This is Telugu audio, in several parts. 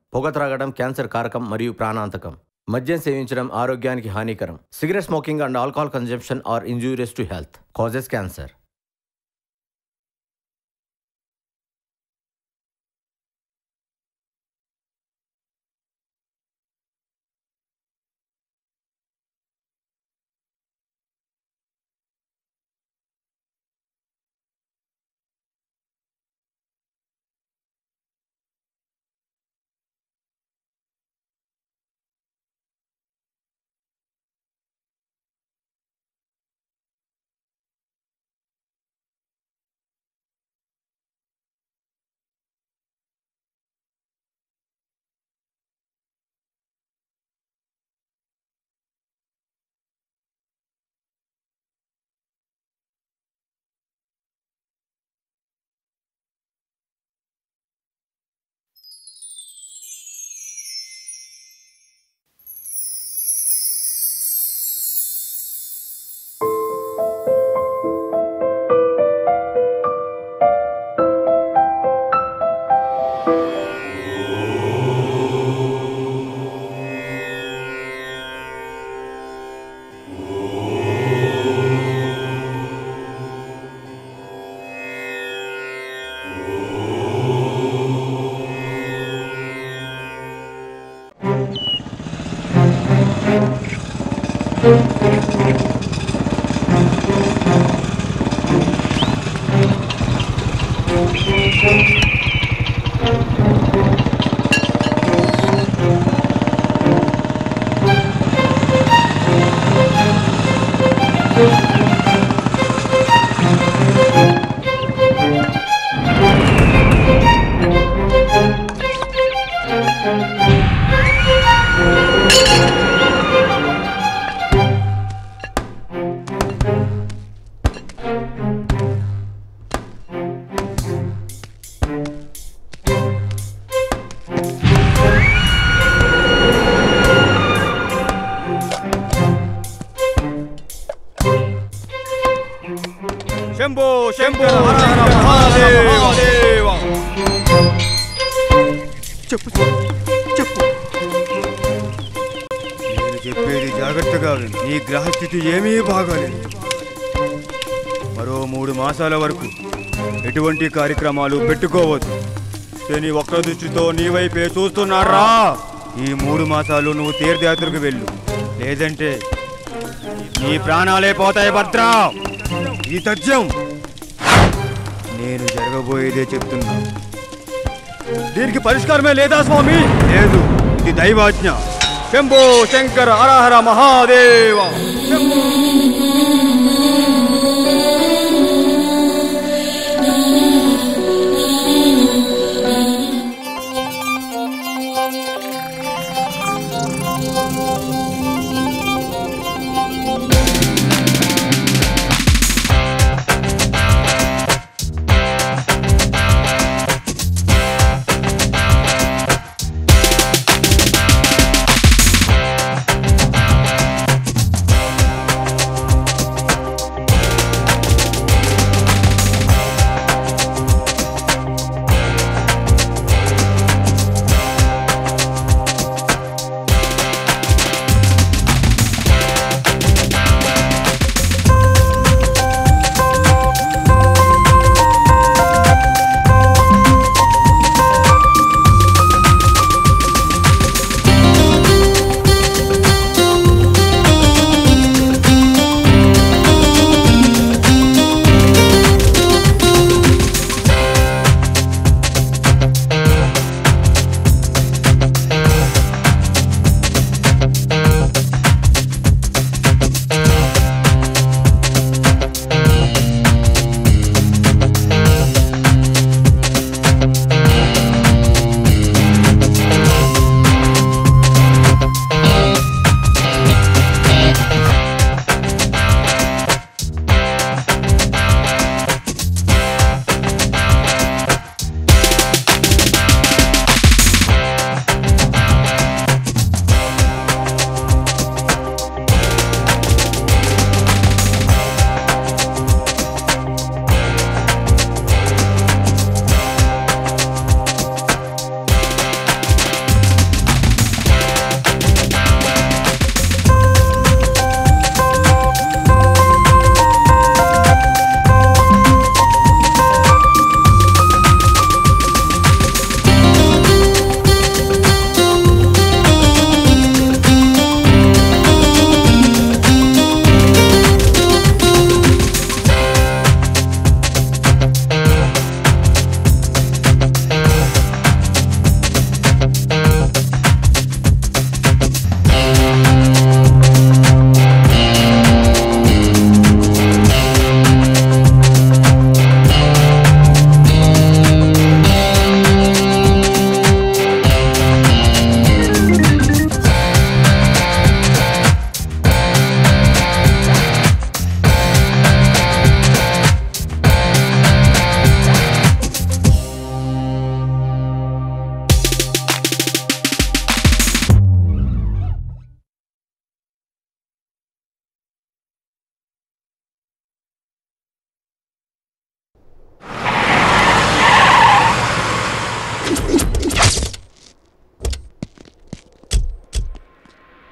పొగ త్రాగడం క్యాన్సర్ కారకం మరియు ప్రాణాంతకం మద్యం సేవించడం ఆరోగ్యానికి హానికరం cigarette smoking and alcohol consumption are injurious to health causes cancer Shambho Shambho Hara Hara Mahadeva చెప్పు చెప్పు నేను చెప్పేది జాగ్రత్తగా విను నీ గ్రహస్థితి ఏమీ బాగాలేదు మరో మూడు మాసాల వరకు ఎటువంటి కార్యక్రమాలు పెట్టుకోవద్దు శని ఒక్క దృష్టితో నీ వైపే చూస్తున్నారా ఈ మూడు మాసాలు నువ్వు తీర్థయాత్రకు వెళ్ళు లేదంటే నీ ప్రాణాలే పోతాయి భద్రా ఈ తథ్యం నేను జరగబోయేదే చెప్తున్నా దీనికి పరిష్కారమే లేదా స్వామి లేదు ఇది దైవాజ్ఞ శంభో శంకర హరహర మహాదేవ శంభో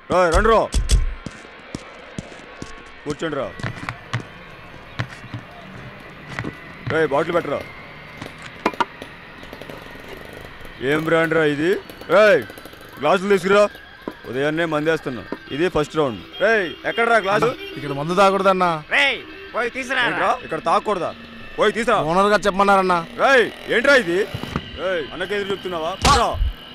రా రండి రా కూర్చోండి రా రే బాటిల్ పెట్టరా ఏం బ్రాండ్ రా ఇది రేయ్ గ్లాసులు తీసుకురా ఉదయాన్నే మందేస్తున్నా ఇది ఫస్ట్ రౌండ్ రేయ్ ఎక్కడరా గ్లాసు ఇక్కడ మందు తాగకూడదన్నా ఏంట్రా? ఇక్కడ తాగకూడదా పోయి తీసురా ఓనర్ గారు చెప్పమన్నారన్నా రేయ్ ఏంట్రా ఇది రేయ్ అన్నకి ఎదురు చెప్తున్నావా పోరా.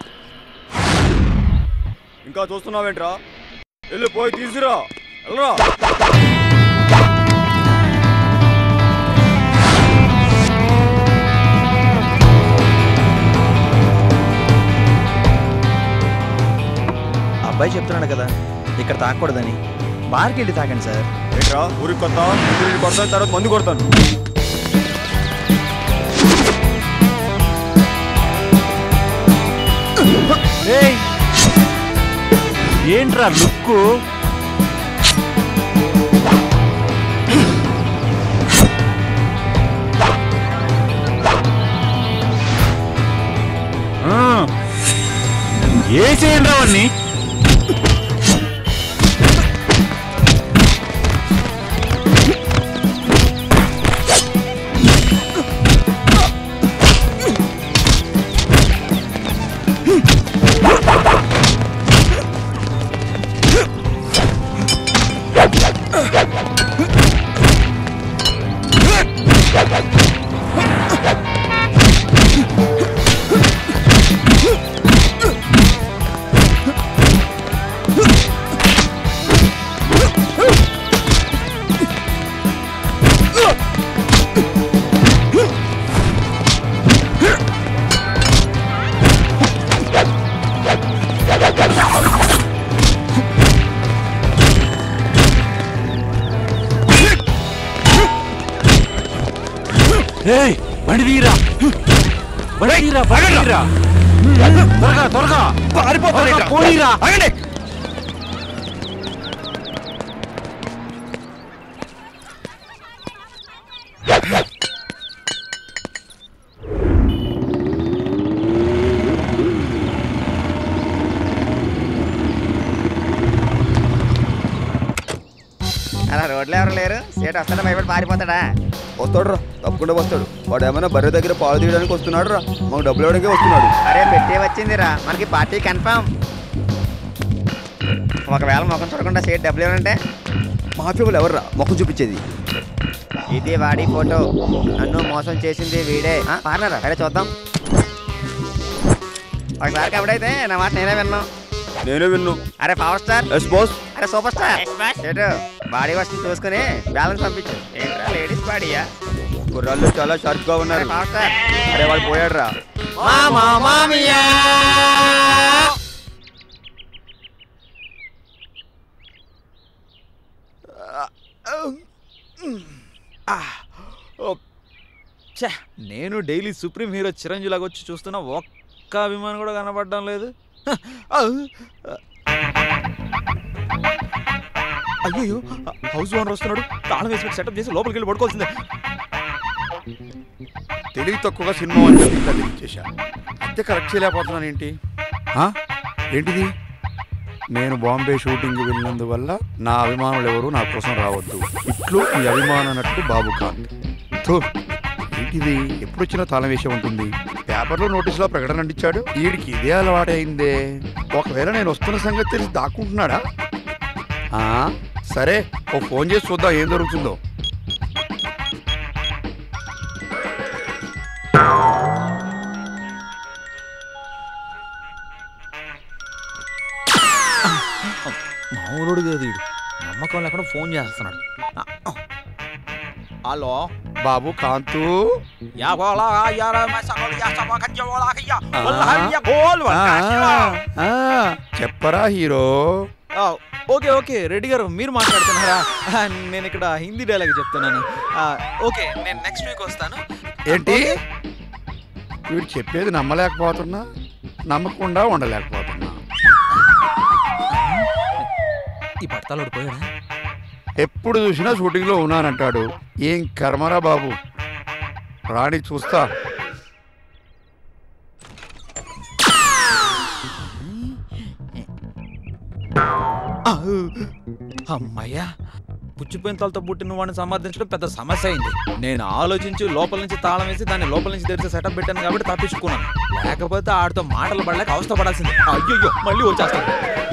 ఇంకా చూస్తున్నావేంట్రా వెళ్ళి పోయి తీసురా వెళ్ళరా అబ్బాయి చెప్తున్నాడు కదా ఇక్కడ తాగకూడదని బార్కి వెళ్ళి తాగండి సార్ ఏంట్రా ఊరికి కొత్త ఇంటిని కొడతాను తర్వాత మందు కొడతాను ఏంట్రా లుక్కు ఏసేయండి వాడిని ఏయ్ బండి తీరా బండి తీరా బండి తీరా త్వరగా త్వరగా పారిపోతా పోనీరా ఆగండి అలా రోడ్లో ఎవరు లేరు సేటు వస్తాడా భయపడి పారిపోతాడా వస్తాడు రా తప్పకుండా వస్తాడు వాడు ఏమైనా బర్రె దగ్గర పాలు తీయడానికి వస్తున్నాడు రా మాకు డబ్బులు ఇవ్వడానికి వస్తున్నాడు అరే పెట్టే వచ్చిందిరా మనకి పార్టీ కన్ఫర్మ్ ఒకవేళ ముఖం చూడకుండా సేట్ డబ్బులు ఇవ్వాలంటే మాఫీ వాళ్ళు ఎవర్రా మొహం చూపించేది ఇది వాడి ఫోటో నన్ను మోసం చేసింది వీడే ఆ, పార్లరా అరే చూద్దాం ఒకసారి కబడైతే నా మాట నేనే విన్నాను నేనే విన్ను అరే పవర్ స్టార్ ఎస్ బాస్ అరే సూపర్ స్టార్ ఏటు బాడీ వస్తుంది చూసుకుని బ్యాలెన్స్ పంపించు ఏంట్రా లేడీస్ బాడీయా కుర్రాళ్ళు చాలా షార్ప్ గా అరే ఉన్నారు పవర్ స్టార్ అరే వాడు పోయాడు రా ఛే నేను డైలీ సుప్రీం హీరో చిరంజీవి లాగా వచ్చి చూస్తున్నా ఒక్క అభిమానం కూడా కనపడడం లేదు హ, ఆ, అయ్యో హౌస్ ఓనర్ వస్తున్నాడు తాళం వేసి సెటప్ చేసి లోపలికి వెళ్ళి పడుకోవాల్సిందే తెలివి తక్కువగా సినిమా వాళ్ళు చెప్పి ఇచ్చేసా అద్దె కరెక్ట్ చేయలేకపోతున్నాను ఏంటి ఆ? ఏంటిది నేను బాంబే షూటింగ్ వెళ్ళినందువల్ల నా అభిమానులు ఎవరు నా కోసం రావద్దు ఇట్లు మీ అభిమాన నటుడు బాబు కాంత్ థూ, ఏంటిది ఎప్పుడు వచ్చినా తాళం వేసే ఉంటుంది పేపర్లో నోటీసులో ప్రకటన అంటించాడు వీడికి ఇదే అలవాటైందే ఒకవేళ నేను వస్తున్న సంగతి తెలిసి దాక్కుంటున్నాడా ఆ, సరే ఓ ఫోన్ చేసి చూద్దాం ఏం జరుగుతుందో మామూలుడు కాదు వీడు నమ్మకం లేకుండా ఫోన్ చేస్తున్నాడు ఆ, హలో బాబు కాంతు యా గోలా యార మసగోల యా సబా కంజోలా కయ్యా వల్లాహి యా గోల్ ఆ, వల్లాహి ఆ, చెప్పరా హీరో ఆ, ఓకే ఓకే రెడ్డి గారు మీరు మాట్లాడుతున్నారా ఆ, నేను ఇక్కడ హిందీ డైలాగ్ చెప్తున్నాను ఆ, ఓకే నేను నెక్స్ట్ వీక్ వస్తాను ఏంటి ఓకే? వీడు చెప్పేది నమ్మలేకపోతున్నా నమ్మకుండా ఉండలేకపోతున్నా ఈ పడతాలు పోయాడా ఎప్పుడు చూసినా షూటింగ్లో ఉన్నానంటాడు ఏం కర్మరా బాబు రాణి చూస్తా అమ్మయ్యా పుచ్చిపోయిన తలతో పుట్టిన వాడిని సమర్థించడం పెద్ద సమస్య అయింది నేను ఆలోచించి లోపల నుంచి తాళం వేసి దాన్ని లోపల నుంచి తెరిచి సెటప్ పెట్టాను కాబట్టి తప్పించుకున్నాను లేకపోతే ఆడితో మాటలు పడలేక అవస్థ పడాల్సింది అయ్యో మళ్ళీ వచ్చేస్తాను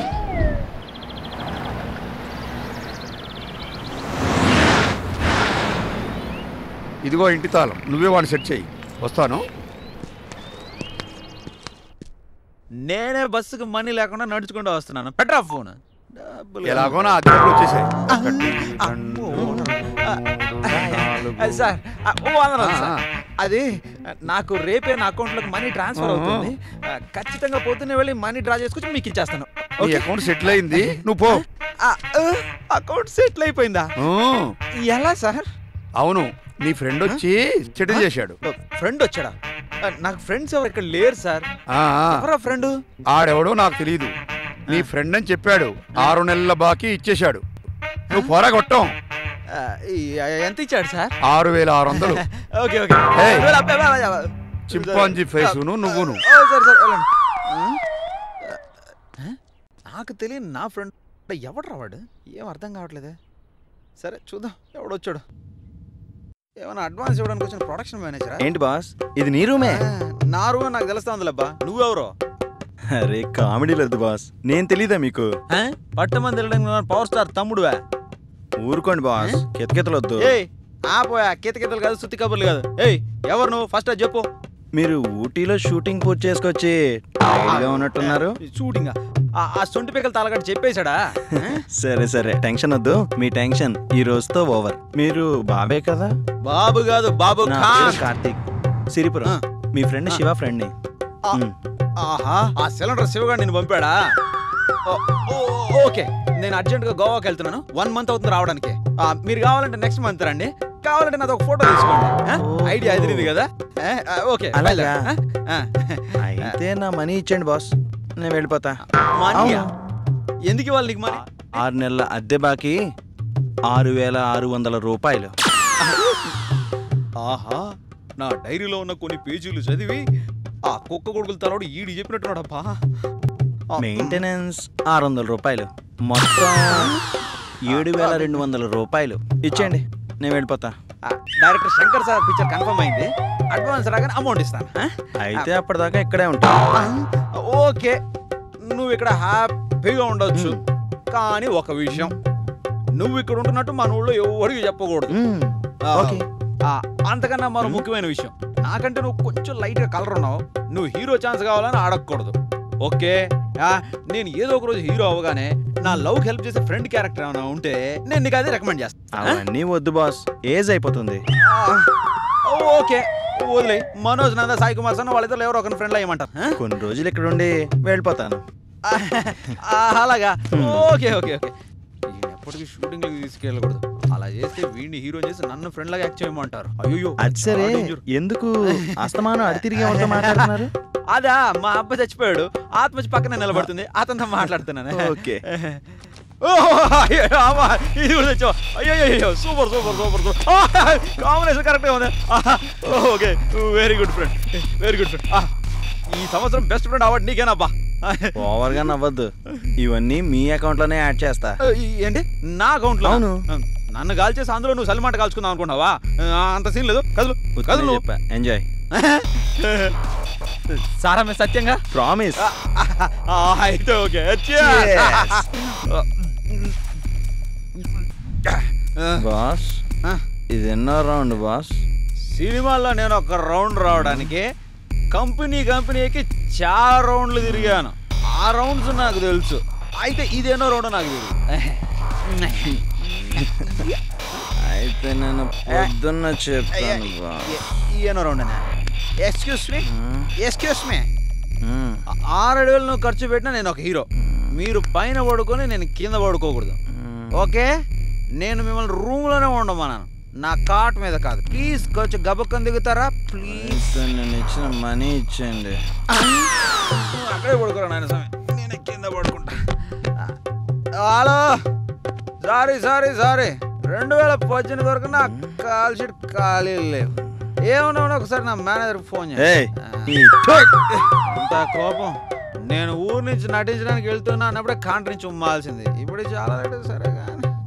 ఇదిగో ఇంటి తాళం నువ్వే వాడిని సెట్ చేయి వస్తాను నేనే బస్సుకు మనీ లేకుండా నడుచుకుంటూ వస్తున్నాను పెట్రా ఫోన్ డబ్బులు ఎలాగో నా అద్దె వచ్చేసాయి ఒకటి, అమ్మో. రెండు, మూడు, నాలుగు. అది సార్ ఆ, ఓ వందనాలు ఆ, సార్. అది ఆ, నాకు రేపే నా అకౌంట్లోకి మనీ ట్రాన్స్ఫర్ ఆ. అవుతుంది ఆ, ఖచ్చితంగా పొద్దున్నే వెళ్ళి మనీ డ్రా చేసుకొచ్చి మీకు ఇచ్చేస్తాను నీ ఓకే? అకౌంట్ సెటిల్ అయింది నువ్వు పో ఆ, ఆ, అకౌంట్ సెటిల్ అయిపోయిందా ఊ, ఎలా సార్ అవును నీ ఫ్రెండ్ వచ్చి సెటిల్ చేశాడు ఫ్రెండ్ వచ్చాడా ఆ, నాకు ఫ్రెండ్స్ ఎవరు ఇక్కడ లేరు సార్ ఆ, ఆ. ఎవరా ఫ్రెండ్ ఆడెవడో నాకు తెలియదు నీ ఫ్రెండ్ అని చెప్పాడు ఆరు నెలల బాకీ ఇచ్చేశాడు నువ్వు పొర కొట్టం ఎంత ఇచ్చాడు సార్ ఆరు వేల ఆరు వందలు ఓకే ఓకే ఏయ్. వెళ్ళ, అబ్బే, అబ్బే, అబ్బే, అబ్బే. చింపాంజీ ఫేసును నువ్వును ఓ, సరే సరే వెళ్ళండి ఆ? ఆ? నాకు తెలియని నా ఫ్రెండ్ ఎవడు వాడు ఏం అర్థం కావట్లేదే సరే చూద్దాం ఎవడొచ్చాడు ఏమైనా అడ్వాన్స్ ఇవ్వడానికి వచ్చిన ప్రొడక్షన్ మేనేజరా ఏంటి బాస్ ఇది నీ రూమే నా రూమ్ నాకు తెలుస్తా ఉందిలేబ్బా నువ్వెవరో అరే కామెడీ లేదు బాస్ నేను తెలీదా మీకు పట్టమంది వెళ్ళడానికి పవర్ స్టార్ తమ్ముడువా ఊరుకోండి బాస్ కితకితలొద్దు ఏయ్ ఆపోయా కిత కితలు కాదు సుత్తి కబుర్లు కాదు ఏయ్ ఎవరు నువ్వు ఫస్ట్ అది చెప్పు మీరు ఊటీలో షూటింగ్ పూర్తి చేసుకొచ్చి టైర్డ్గా ఉన్నట్టున్నారు షూటింగ్ ఆ సొంటి పిక్కలు తలగట్టు చెప్పేశాడా సరే సరే టెన్షన్ వద్దు మీ టెన్షన్ ఈ రోజుతో ఓవర్ మీరు బాబే కదా బాబు కాదు బాబు నా పేరు ఖాన్ కార్తీక్ సిరిపురం ఆ. మీ ఫ్రెండ్ శివ ఫ్రెండ్ని ఆ. మ్. ఆహా ఆ సిలిండర్ శివగాడు నేను పంపాడా ఓ, ఓ, ఓకే నేను అర్జెంట్గా గోవాకి వెళ్తున్నాను వన్ మంత్ అవుతుంది రావడానికి ఆ, మీరు కావాలంటే నెక్స్ట్ మంత్ రండి కావాలంటే నాది ఒక ఫోటో తీసుకోండి ఆ? ఐడియా అదిరింది కదా ఆ, ఆ, ఓకే అలాగా? బయలుదేరు. ఆ? ఆ. అయితే నా మనీ ఇచ్చేయండి బాస్ నేను వెళ్ళిపోతా మనీయా? ఎందుకు ఇవ్వాలి నీకు మనీ ఆరు నెలల అద్దె బాకీ ఆరు వేల ఆరు వందల రూపాయలు ఆహా నా డైరీలో ఉన్న కొన్ని పేజీలు చదివి ఆ కుక్క కొడుకులు తలవాడు ఈడి చెప్పినట్టున్నాడప్పా ఆ, మెయింటెనెన్స్ ఆరు వందల రూపాయలు మొత్తం ఏడు వేల రెండు వందల రూపాయలు ఇచ్చేయండి నేను వెళ్ళిపోతా ఆ, director Shankar sir picture confirm అయింది అడ్వాన్స్ రాగానే అమౌంట్ ఇస్తాను ఆ? అయితే అప్పటిదాకా ఇక్కడే ఉంటా ఓకే నువ్వు ఇక్కడ హ్యాపీగా ఉండొచ్చు కానీ ఒక విషయం నువ్వు ఇక్కడ ఉంటున్నట్టు మన ఊళ్ళో ఎవరికి చెప్పకూడదు మ్మ్. ఆ, ఓకే. ఆ, అంతకన్నా మరో ముఖ్యమైన విషయం నాకంటే నువ్వు కొంచెం లైట్గా కలర్ ఉన్నావు నువ్వు హీరో ఛాన్స్ కావాలని అడగకూడదు ఓకే ఆ, నేను ఏదో ఒక రోజు హీరో అవగానే నా లవ్కి హెల్ప్ చేసే ఫ్రెండ్ క్యారెక్టర్ ఏమైనా ఉంటే నేను నీకు అది రికమెండ్ చేస్తాను అవన్నీ వద్దు బాస్ ఏజ్ అయిపోతుంది ఓకే వదిలే మనోజ్ నంద సాయి కుమార్ సన్న వాళ్ళిద్దరు ఎవరో ఒక ఫ్రెండ్ అయ్యమంటారు ఆ? కొన్ని రోజులు ఇక్కడ ఉండి వెళ్ళిపోతాను ఆ, అలాగా ఓకే ఓకే ఓకే ఈయన ఎప్పటికీ షూటింగ్ తీసుకెళ్ళకూడదు అలా చేస్తే వీడిని హీరో చేసి నన్ను ఫ్రెండ్ లాగా యాక్ట్ చేయమంటారు అయ్యో అది సరే ఎందుకు అస్తమానం అడి తిరిగి ఎవరితో మాట్లాడుతున్నారు అదా మా అబ్బాయి చచ్చిపోయాడు ఆత్మ వచ్చి పక్కన నిలబడుతుంది అతనితో మాట్లాడుతున్నాను ఓకే. ఓ, అయ్యో, అమ్మా, ఇది కూడా తెచ్చావా? అయ్యో అయ్యో, అయ్యో super super super super combination కరెక్ట్గా ఉంది ఆహా, okay very good friend very good friend ఈ సంవత్సరం బెస్ట్ ఫ్రెండ్ అవార్డు నీకేనబ్బా ఓవర్ గా నవ్వద్దు ఇవన్నీ మీ అకౌంట్ లోనే యాడ్ చేస్తా ఈ- ఏంటి నా అకౌంట్ లో అవును. నన్ను కాల్ చేసి అందులో నువ్వు సల్మాట్ కాల్చుకుందాం అనుకున్నావా ఆ, అంత సీన్ లేదు కదులు కదులు నువ్వు. చెప్పా ఎంజాయ్ సారా మీ సత్యంగా ప్రామిస్ ఆ, అయితే ఓకే బాస్ ఆ. ఇది ఎన్నో రౌండ్ బాస్ సినిమాల్లో నేను ఒక రౌండ్ రావడానికి కంపెనీ కంపెనీకి చాలా రౌండ్లు తిరిగాను ఆ రౌండ్స్ నాకు తెలుసు అయితే ఇదేనో రౌండ్ నాకు తెలియదు అయితే నేను పొద్దున్న చెప్తాను బాస్ ఈయనో round excuse me hmm. Excuse me hmm. ఆరేడు వేలు నువ్వు ఖర్చు పెట్టినా నేను ఒక హీరో మీరు పైన పడుకొని నేను కింద పడుకోకూడదు మ్మ్. ఓకే నేను మిమ్మల్ని రూమ్లోనే ఉండమన్నాను నా కాట్ మీద కాదు ప్లీజ్ కొంచెం గబక్కని దిగుతారా ప్లీజ్ అయితే నేను ఇచ్చిన మనీ ఇచ్చేయండి అక్కడే పడుకోరా నాయన స్వామి నేను కింద పడుకుంటా హలో సారీ సారీ సారీ రెండు వేల పద్దెనిమిది వరకు నా కాల్ షీట్ ఖాళీ లేవు ఏమన్నా ఉన్నా ఒకసారి నా మేనేజర్కి ఫోన్ ఏయ్, చేయి ఈ ఠోక్. అంత కోపం నేను ఊరు నుంచి నటించడానికి వెళ్తున్నా అన్నప్పుడే కాంట్రీ నుంచి ఉమ్మాల్సింది ఇప్పుడు చాలా లేట్ సరే కానీ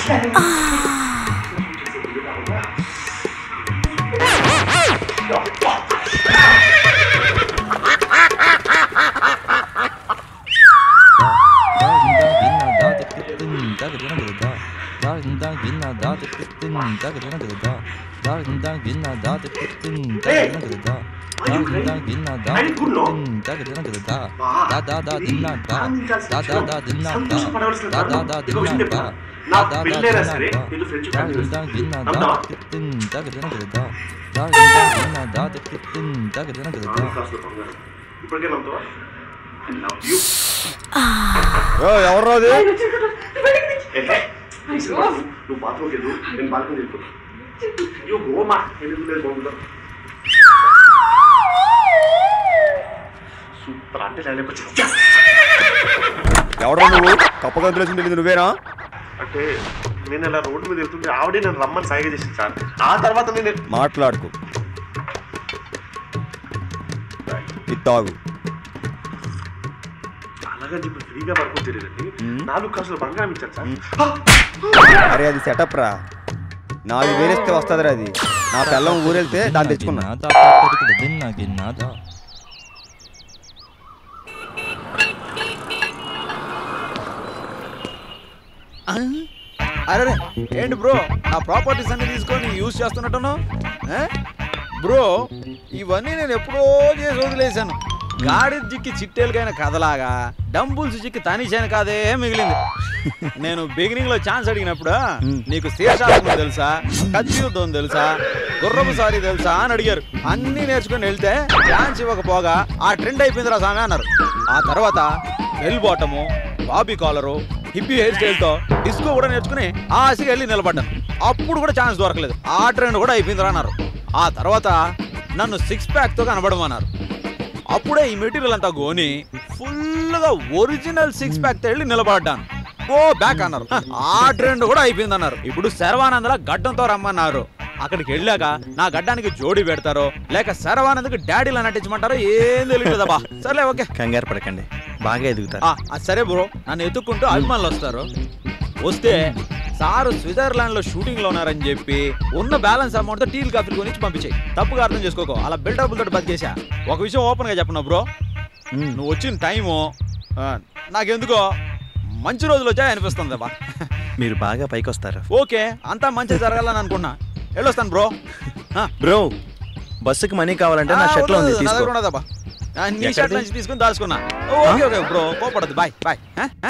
ఎవరు అది నువ్వు బాత్రూమ్కి వెళ్ళు నేను బాల్కనీ వెళ్ళిపోతా అయ్యో గోమా ఎందుకు లేదు బాగుందా సూపర్ అంటే లేకపోతే ఎవడో నువ్వు కప్పగంతులు వేసింది తెలియదు నువ్వేనా అంటే నేను ఇలా రోడ్డు మీద వెళ్తుంటే ఆవిడే నన్ను రమ్మని సాయిగా చేసింది సార్ ఆ తర్వాత నేను మాట్లాడుకు ఇది తాగు అలాగని చెప్పి ఫ్రీగా పడుకుని తెలియదండి నాలుగు కాసులు బంగారం ఇచ్చారు సార్ అరే అది సెటప్ రా నాలుగు వేరేస్తే వస్తుందిరా అది నా పిల్లం ఊరెళ్తే దాన్ని తెచ్చుకున్నా అరే ఏంటి బ్రో నా ప్రాపర్టీస్ అన్ని తీసుకొని యూజ్ చేస్తున్నట్టును బ్రో ఇవన్నీ నేను ఎప్పుడో చేసి వదిలేశాను గాడి జిక్కి చిట్టేలకైన కథలాగా డంబుల్స్ జిక్కి తనిషాన కాదే మిగిలింది నేను బిగినింగ్ లో ఛాన్స్ అడిగినప్పుడు నీకు శీర్షాసనం తెలుసా కత్తి యుద్ధం తెలుసా గుర్రపు సారీ తెలుసా అని అడిగారు అన్ని నేర్చుకుని వెళ్తే ఛాన్స్ ఇవ్వకపోగా ఆ ట్రెండ్ అయిపోయిందిరా స్వామి అన్నారు ఆ తర్వాత bell bottom bobby collar hippie hair style తో డిస్కో కూడా నేర్చుకుని ఆశగా వెళ్ళి నిలబడ్డాను అప్పుడు కూడా ఛాన్స్ దొరకలేదు ఆ ట్రెండ్ కూడా అయిపోయిందిరా అన్నారు ఆ తర్వాత నన్ను సిక్స్ ప్యాక్ తో కనబడమన్నారు అప్పుడే ఈ మెటీరియల్ అంతా గోని ఫుల్ గా ఒరిజినల్ సిక్స్ ప్యాక్ తో వెళ్ళి నిలబడ్డాను ఓ బ్యాక్ అన్నారు హ, ఆ ట్రెండ్ కూడా అయిపోయింది అన్నారు ఇప్పుడు శర్వానందల గడ్డంతో రమ్మన్నారు అక్కడికి వెళ్ళాక నా గడ్డానికి జోడి పెడతారో లేక శర్వానందకి డాడీలా నటించమంటారో ఏం తెలియలేదబ్బా సర్లే ఓకే కంగారు పడకండి బాగా ఎదుగుతారు ఆ, ఆ, సరే బ్రో నన్ను ఎత్తుక్కుంటూ అభిమానులు వస్తారు వస్తే సారు స్విట్జర్లాండ్ లో షూటింగ్ లో ఉన్నారని చెప్పి ఉన్న బ్యాలెన్స్ అమౌంట్ తో టీల్ కాఫీలు కొనిచ్చి పంపించాయి తప్పుగా అర్థం చేసుకోకో అలా బిల్డప్ తోటి బతికేసా ఒక విషయం ఓపెన్ గా చెప్పను బ్రో మ్మ్. నువ్వు వచ్చిన టైము ఆ, నాకెందుకో మంచి రోజులు వచ్చాయి అనిపిస్తుంది అబ్బా మీరు బాగా పైకి వస్తారు ఓకే అంతా మంచి జరగాలని అనుకున్నా వెళ్ళొస్తాను బ్రో ఆ, బ్రో బస్సుకి మనీ కావాలంటే నా ఆ, షర్ట్ లో ఉంది ఉండదు, నా తీసుకో దగ్గర ఉండదబ్బా ఆ, నీ షర్ట్ ఎక్కడిది? నుంచి తీసుకుని దాచుకున్నా ఓకే ఓకే బ్రో కోపడదు బాయ్ బాయ్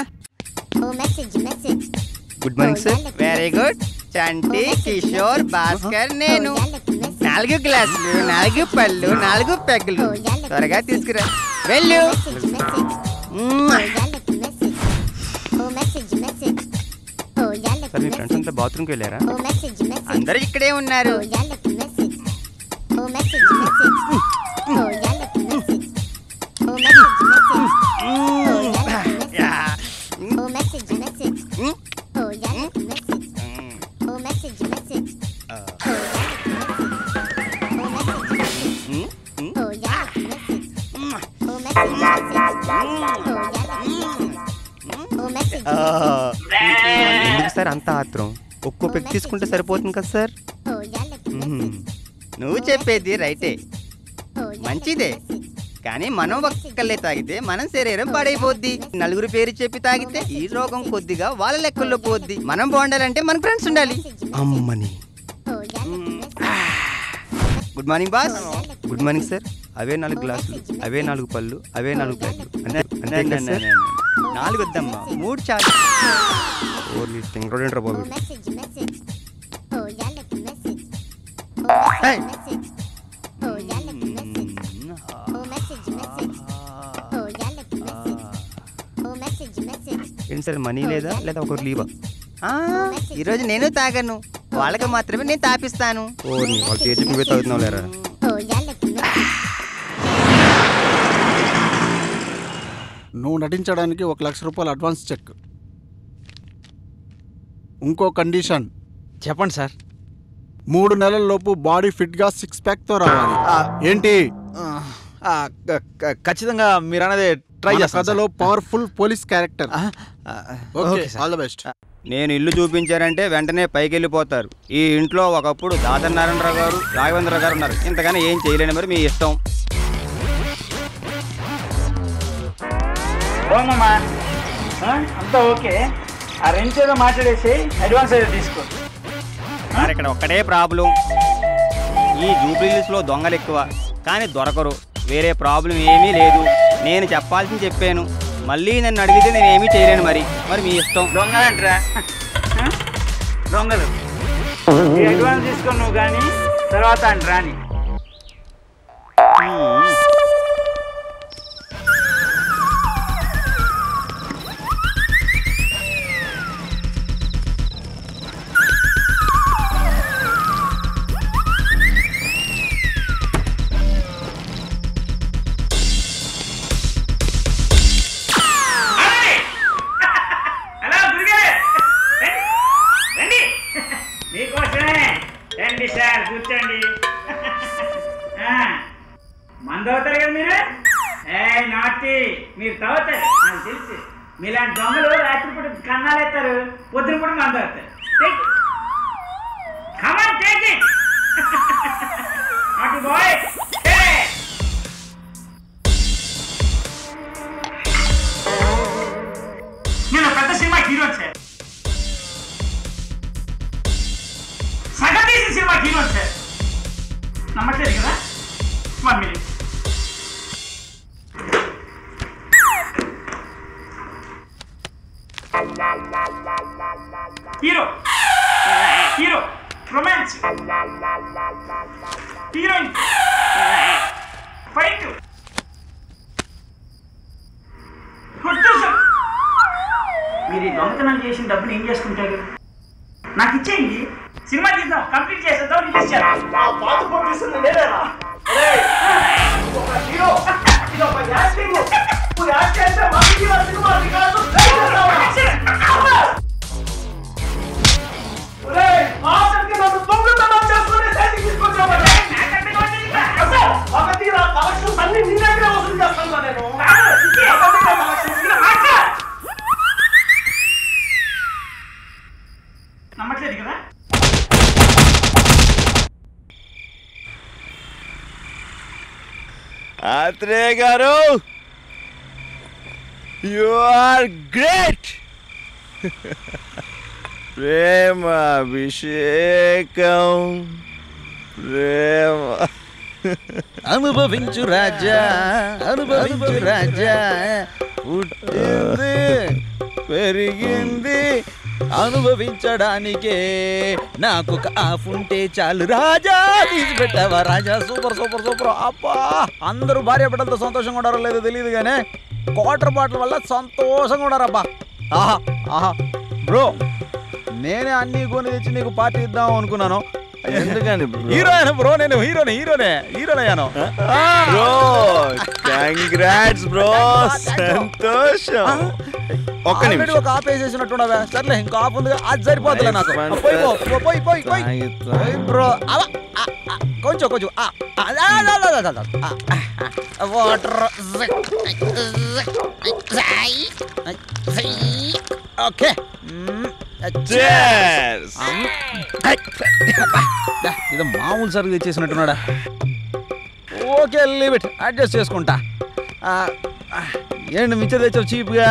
ఓ message message good morning sir very good Chanti Kishore Bhaskar నేను నాలుగు గ్లాసులు నాలుగు పళ్ళు నాలుగు పెగ్గులు త్వరగా తీసుకురా వెళ్ళు మెసేజ్ మెసేజ్ మ్మ్. ఓ యాలకి మెసేజ్ ఓ మెసేజ్ మెసేజ్ ఓ యాలకి మెసేజ్ బాత్రూమ్కి వెళ్ళారా ఓ మెసేజ్ మెసేజ్ అందరూ ఇక్కడే ఉన్నారు ఓ యాలకి మెసేజ్ ఓ మెసేజ్ మెసేజ్ ఓ యాలకి మెసేజ్ ఓ మెసేజ్ మెసేజ్ ఓ యాలకి మెసేజ్ యా. ఓ మెసేజ్ మెసేజ్ మ్మ్. ఓ యాలకి మెసేజ్ ఓ మెసేజ్ మెసేజ్ ఓ యాలకి మెసేజ్ ఓ మెసేజ్ మెసేజ్ మ్మ్. మ్మ్. ఓ యాలకి మెసేజ్ ఓ మెసేజ్ మెసేజ్ ఓ యాలకి మెసేజ్ ఓ మెసేజ్ ఆ, ఎందుకు సార్ అంత ఆత్రం ఒక్కో పెగ్ తీసుకుంటే సరిపోతుంది కదా సార్ ఓ యాలకి మ్మ్. మెసేజ్ నువ్వు చెప్పేది రైటే ఓ యాలకి మంచిదే. మెసేజ్ కానీ మనం ఒక్కళ్ళే తాగితే మనం శరీరం పాడైపోద్ది నలుగురు పేరు చెప్పి తాగితే ఈ రోగం కొద్దిగా వాళ్ళ లెక్కల్లో పోద్ది మనం బాగుండాలంటే మన ఫ్రెండ్స్ ఉండాలి అమ్మని ఓ యాలకి message good morning boss good morning sir అవే నాలుగు గ్లాసులు అవే నాలుగు పళ్ళు అవే నాలుగు ప్లేట్లు అంతే అంతే కదా సార్? నాలుగు వద్దమ్మా మూడు చాలు ఓన్లీ తింగరోడేంట్రా ఓ బాబు మెసేజ్ మెసేజ్ ఓ యాలకి మెసేజ్ ఓ Hey. మెసేజ్ ఓ యాలకి మెసేజ్ ఓ మెసేజ్ మెసేజ్ ఓ యాలకి మెసేజ్ ఓ మెసేజ్ మెసేజ్ ఏంటి సార్ మనీ లేదా లేదా ఒకరు లీవా ఈరోజు నేను తాగను వాళ్ళకి మాత్రమే నేను తాపిస్తాను ఓ వాళ్ళు చేసి నువ్వే తాగుతున్నావు లేరా ఓ యాలకి మెసేజ్ నువ్వు నటించడానికి ఒక లక్ష రూపాయలు అడ్వాన్స్ చెక్ ఇంకో కండిషన్ చెప్పండి సార్ మూడు నెలల లోపు బాడీ ఫిట్ గా సిక్స్ ప్యాక్ తో రావాలి ఏంటి ఆ, ఆ, క- క- ఖచ్చితంగా మీరు అనేది ట్రై మన చేస్తాను కథలో పవర్ఫుల్ పోలీస్ క్యారెక్టర్ సార్. ఆ, ఆ, okay okay sir all the best నేను ఇల్లు చూపించారంటే వెంటనే పైకి వెళ్ళిపోతారు ఈ ఇంట్లో ఒకప్పుడు దాసనారాయణరావు గారు రాఘవేంద్ర గారు ఉన్నారు ఇంతగానే ఏం చేయలేని మరి మీ ఇష్టం బాగుందమ్మా ఆ, అంతా ఓకే ఆ రెంట్ ఏదో మాట్లాడేసి అడ్వాన్స్ ఏదో తీసుకో సార్ ఇక్కడ ఒక్కటే ప్రాబ్లం ఈ జూబ్లీస్లో దొంగలు ఎక్కువ కానీ దొరకరు వేరే ప్రాబ్లం ఏమీ లేదు నేను చెప్పాల్సింది చెప్పాను మళ్ళీ నన్ను అడిగితే నేను ఏమీ చేయలేను మరి మరి మీ ఇష్టం దొంగలంటరా ఆ? దొంగలు ఈ అడ్వాన్స్ తీసుకొని నువ్వు కానీ తర్వాత అని రాని హలో దుర్గే రండి మీకోసమే రండి సార్ కూర్చోండి ఆ, మందు అవుతారు కదా మీరు ఏ నాటి మీరు తాగుతారు నాకు తెలుసు మీలాంటి దొంగలు రాత్రిపూట కన్నాలు ఎత్తారు పొద్దున కూడా మందు అవుతారు come on take it naughty boy నేను పెద్ద సినిమా హీరో సార్ సగం తీసిన సినిమా హీరో సార్ నమ్మట్లేదు కదా one minute hero hero romance heroine fight producer మీరు ఈ దొంగతనం చేసిన డబ్బులు ఏం చేసుకుంటారు నాకు ఇచ్చేయండి సినిమా తీద్దాం కంప్లీట్ చేసేద్దాం రిలీజ్ చేద్దాం పాత ప్రొడ్యూసర్ లేదేరా ఒక హీరో ఇది ఒక యాక్టింగ్ నువ్వు యాక్ట్ చేస్తే మంచి హీరో సినిమా రికార్డు అన్ని నీ దగ్గర వసూలు చేస్తాను నేను నమ్మట్లేదు కదా ఆత్రేయ గారు యు ఆర్ గ్రేట్ ప్రేమ అభిషేకం ప్రేమ అనుభవించు రాజా అనుభవించు రాజా పుట్టింది పెరిగింది అనుభవించడానికే నాకు ఒక ఆఫ్ ఉంటే చాలు రాజా తీసి పెట్టావా రాజా సూపర్ సూపర్ సూపర్ అబ్బా అందరూ భార్య బిడ్డలతో సంతోషంగా ఉండారో లేదో తెలియదు కానీ క్వార్టర్ బాటిల్ వల్ల సంతోషంగా ఉండారబ్బా ఆహా ఆహా బ్రో నేనే అన్ని కొని తెచ్చి నీకు పార్టీ ఇద్దాం అనుకున్నాను ఎందుకని bro? హీరో అయినా బ్రో నేను హీరోనే హీరోనే హీరోనే అయ్యాను బ్రో కంగ్రాట్స్ బ్రో సంతోషం ఒక్క Already నిమిషం ఒక ఆఫ్ వేసేసినట్టున్నావే సర్లే ఇంకో ఆఫ్ ఉంది అది సరిపోతులే నాకు Nice పోయి పో, పో, పోయి పోయి పోయి పోయి బ్రో అవ ఆ, ఆ, కొంచెం కొంచెం ఆ, ఆ, ఆ, ఆ, ఆ, ఆ, ఆ, ఆ, వాటర్ ఓకే మ్మ్. Cheers. దా, ఇది మామూలు సరుకు తెచ్చేసినట్టున్నాడా ఓకే లీవ్ ఇట్ అడ్జస్ట్ చేసుకుంటా ఆ, ఆ, ఏంటి మిచ్చర్ తెచ్చావు చీప్గా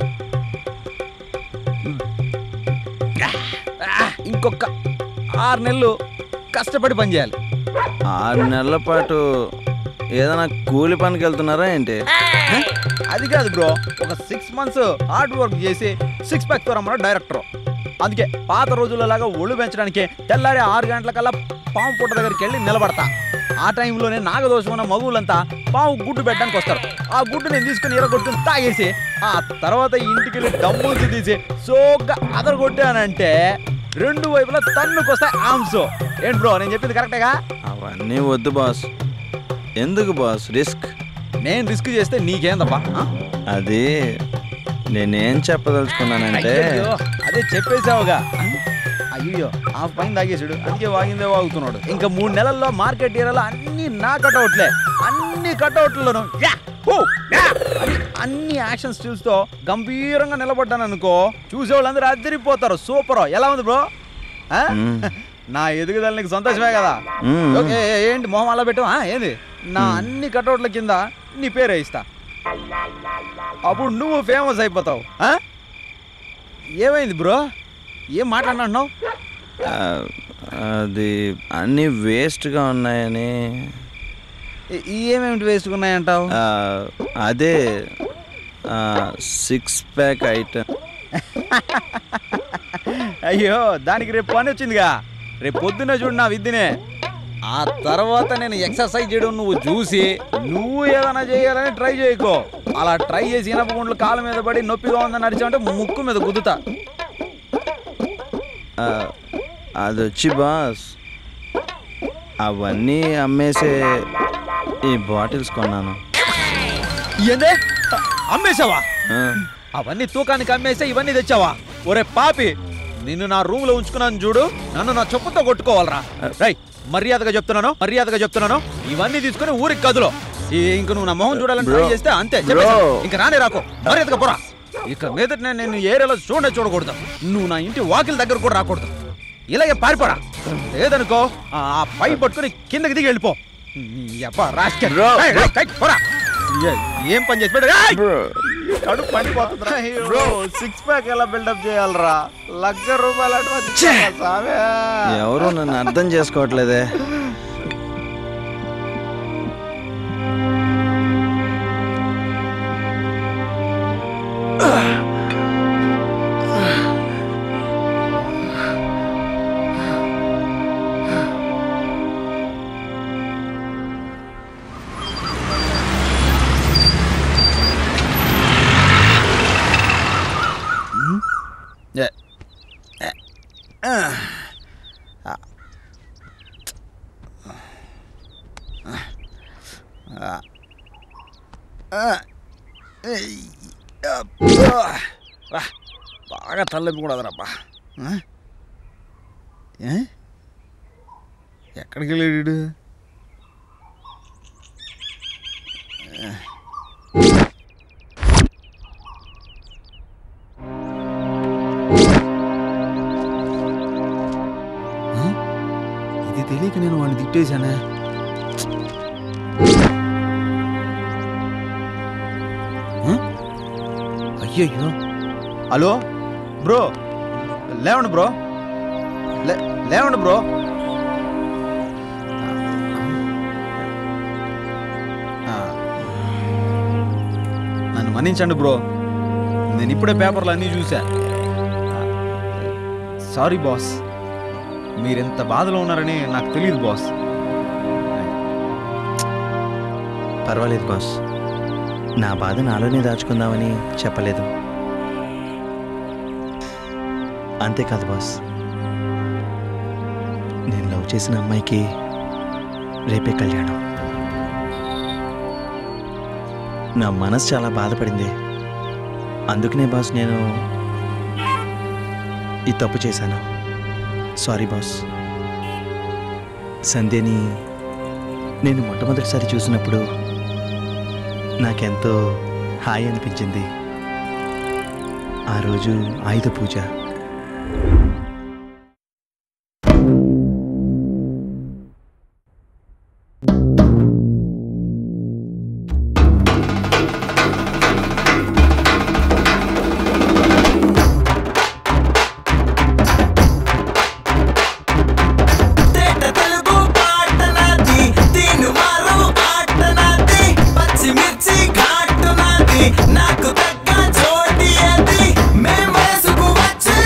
ఇంకొక ఆరు నెలలు కష్టపడి పని చేయాలి ఆరు నెలల పాటు ఏదైనా కూలి పనికి వెళ్తున్నారా ఏంటి హ? అది కాదు బ్రో ఒక సిక్స్ మంత్స్ హార్డ్ వర్క్ చేసి సిక్స్ ప్యాక్ తో రమ్మన్న డైరెక్టర్ అందుకే పాత రోజుల్లో లాగా ఒళ్ళు పెంచడానికి తెల్లారి ఆరు గంటలకల్లా పాము పుట్ట దగ్గరికి వెళ్ళి నిలబడతా ఆ టైంలోనే నాగదోషం ఉన్న మగువులంతా పాము గుడ్డు పెట్టడానికి వస్తారు ఆ గుడ్డు నేను తీసుకుని ఎరగొట్టుకుని తాగేసి ఆ తర్వాత ఇంటికి వెళ్ళి డబ్బులు తీసి సోగ్గా అదరగొట్టానంటే రెండు వైపులా తన్నుకొస్తాయి ఆమ్స్ ఏంటి బ్రో నేను చెప్పింది కరెక్టేగా అవన్నీ వద్దు బాస్ ఎందుకు బాస్ రిస్క్ నేను రిస్క్ చేస్తే నీకేందబ్బా ఆ? అది నేనేం చెప్పదలుచుకున్నానంటే అయ్యయ్యో, అదే చెప్పేశావుగా అయ్యో ఆ పైన తాగేసాడు అందుకే వాగిందే వాగుతున్నాడు ఇంకా మూడు నెలల్లో మార్కెట్ ఏరియాలో అన్ని నా కటౌట్లే అన్ని కటౌట్లలోను యా హూ, యా అని అన్ని యాక్షన్ స్టిల్స్ తో గంభీరంగా నిలబడ్డాను అనుకో చూసేవాళ్ళందరూ అదిరిపోతారు సూపర్ ఎలా ఉంది బ్రో ఆ? నా ఎదుగుదల నీకు సంతోషమే కదా మ్మ్. ఓకే ఏ- ఏంటి మొహం అలా పెట్టు ఆ, ఏంది నా అన్ని కటౌట్ల కింద నీ పేరే ఇస్తా అప్పుడు నువ్వు ఫేమస్ అయిపోతావు ఆ? ఏమైంది బ్రో ఏం మాట్లాడినావు ఆ, అది అన్నీ వేస్ట్గా ఉన్నాయని ఏమేమిటి వేసుకున్నాయంటావు ఉన్నాయంటావు ఆ, అదే సిక్స్ ప్యాక్ ఐటమ్ అయ్యో దానికి రేపు పని వచ్చిందిగా రేపు పొద్దున్న చూడు నా విద్యనే ఆ తర్వాత నేను ఎక్సర్సైజ్ చేయడం నువ్వు చూసి నువ్వు ఏదైనా చేయాలని ట్రై చేయకో అలా ట్రై చేసి ఇనప గుండ్లు కాళ్ళ మీద పడి నొప్పిగా ఉందని నడిచామంటే ముక్కు మీద గుద్దుతా ఆ, అది వచ్చి బాస్ అవన్నీ అమ్మేసే ఈ బాటిల్స్ కొన్నాను ఏందే అమ్మేశావా ఆ, అవన్నీ తూకానికి అమ్మేసే ఇవన్నీ తెచ్చావా ఒరే పాపి నిన్ను నా రూమ్ లో ఉంచుకున్నాను చూడు నన్ను నా చెప్పుతో కొట్టుకోవాలరా రై మర్యాదగా చెప్తున్నాను మర్యాదగా చెప్తున్నాను ఇవన్నీ తీసుకుని ఊరికి కదులో ఈ ఇంక నువ్వు నా మొహం చూడాలని ట్రై Bro. చేస్తే అంతే Bro. చెప్పేసా. ఇంక రానే రాకో మర్యాదగా పోరా ఇక మీదట నేను నిన్ను ఏరియాలో చూడ చూడకూడదు నువ్వు నా ఇంటి వాకిల దగ్గర కూడా రాకూడదు ఇలాగే పారిపోరా లేదనుకో ఆ ఆ పై పట్టుకుని కిందకి దిగి వెళ్ళిపో నీ అబ్బా రాస్కెల్. రేయ్, రేయ్, కై, పోరా ఏ- ఏం పని చేసి పెట్టు రేయ్! కడుపు పండిపోతుందిరా బ్రో సిక్స్ ప్యాక్ ఎలా బిల్డప్ చేయాలరా లక్ష రూపాయలు అడ్వాన్స్ ఇచ్చావా సామే ఎవరు నన్ను అర్థం చేసుకోవట్లేదే ఏ. ఏ. ఆ. ఆ. ఆ. ఆ. ఏయ్. అబ్బా. రా. బాగా తలనొప్పి కూడా అదనబ్బా ఏ ఎక్కడికి వెళ్ళాడు ఇది తెలియక నేను వాడిని తిట్టేశానే ఆ? అయ్యయ్యో హలో బ్రో లేవండి బ్రో లే లేవండి బ్రో ఆ. నన్ను మన్నించండి బ్రో నేను ఇప్పుడే పేపర్లు అన్నీ చూసా సారీ బాస్ మీరెంత బాధలో ఉన్నారని నాకు తెలియదు బాస్ పర్వాలేదు బాస్ నా బాధ నాలోనే దాచుకుందామని చెప్పలేదు అంతేకాదు బాస్ నేను లవ్ చేసిన అమ్మాయికి రేపే కళ్యాణం నా మనసు చాలా బాధపడింది అందుకనే బాస్ నేను ఈ తప్పు చేశాను సారీ బాస్ సంధ్యని నేను మొట్టమొదటిసారి చూసినప్పుడు నాకెంతో హాయి అనిపించింది ఆ రోజు ఆయుధ పూజ తెలుగు పాట నాది దీని మారు ఆట నాది పచ్చిమిర్చి ఘాటు నాది నాకు తగ్గ చోటి అది మేమేసుకు వచ్చే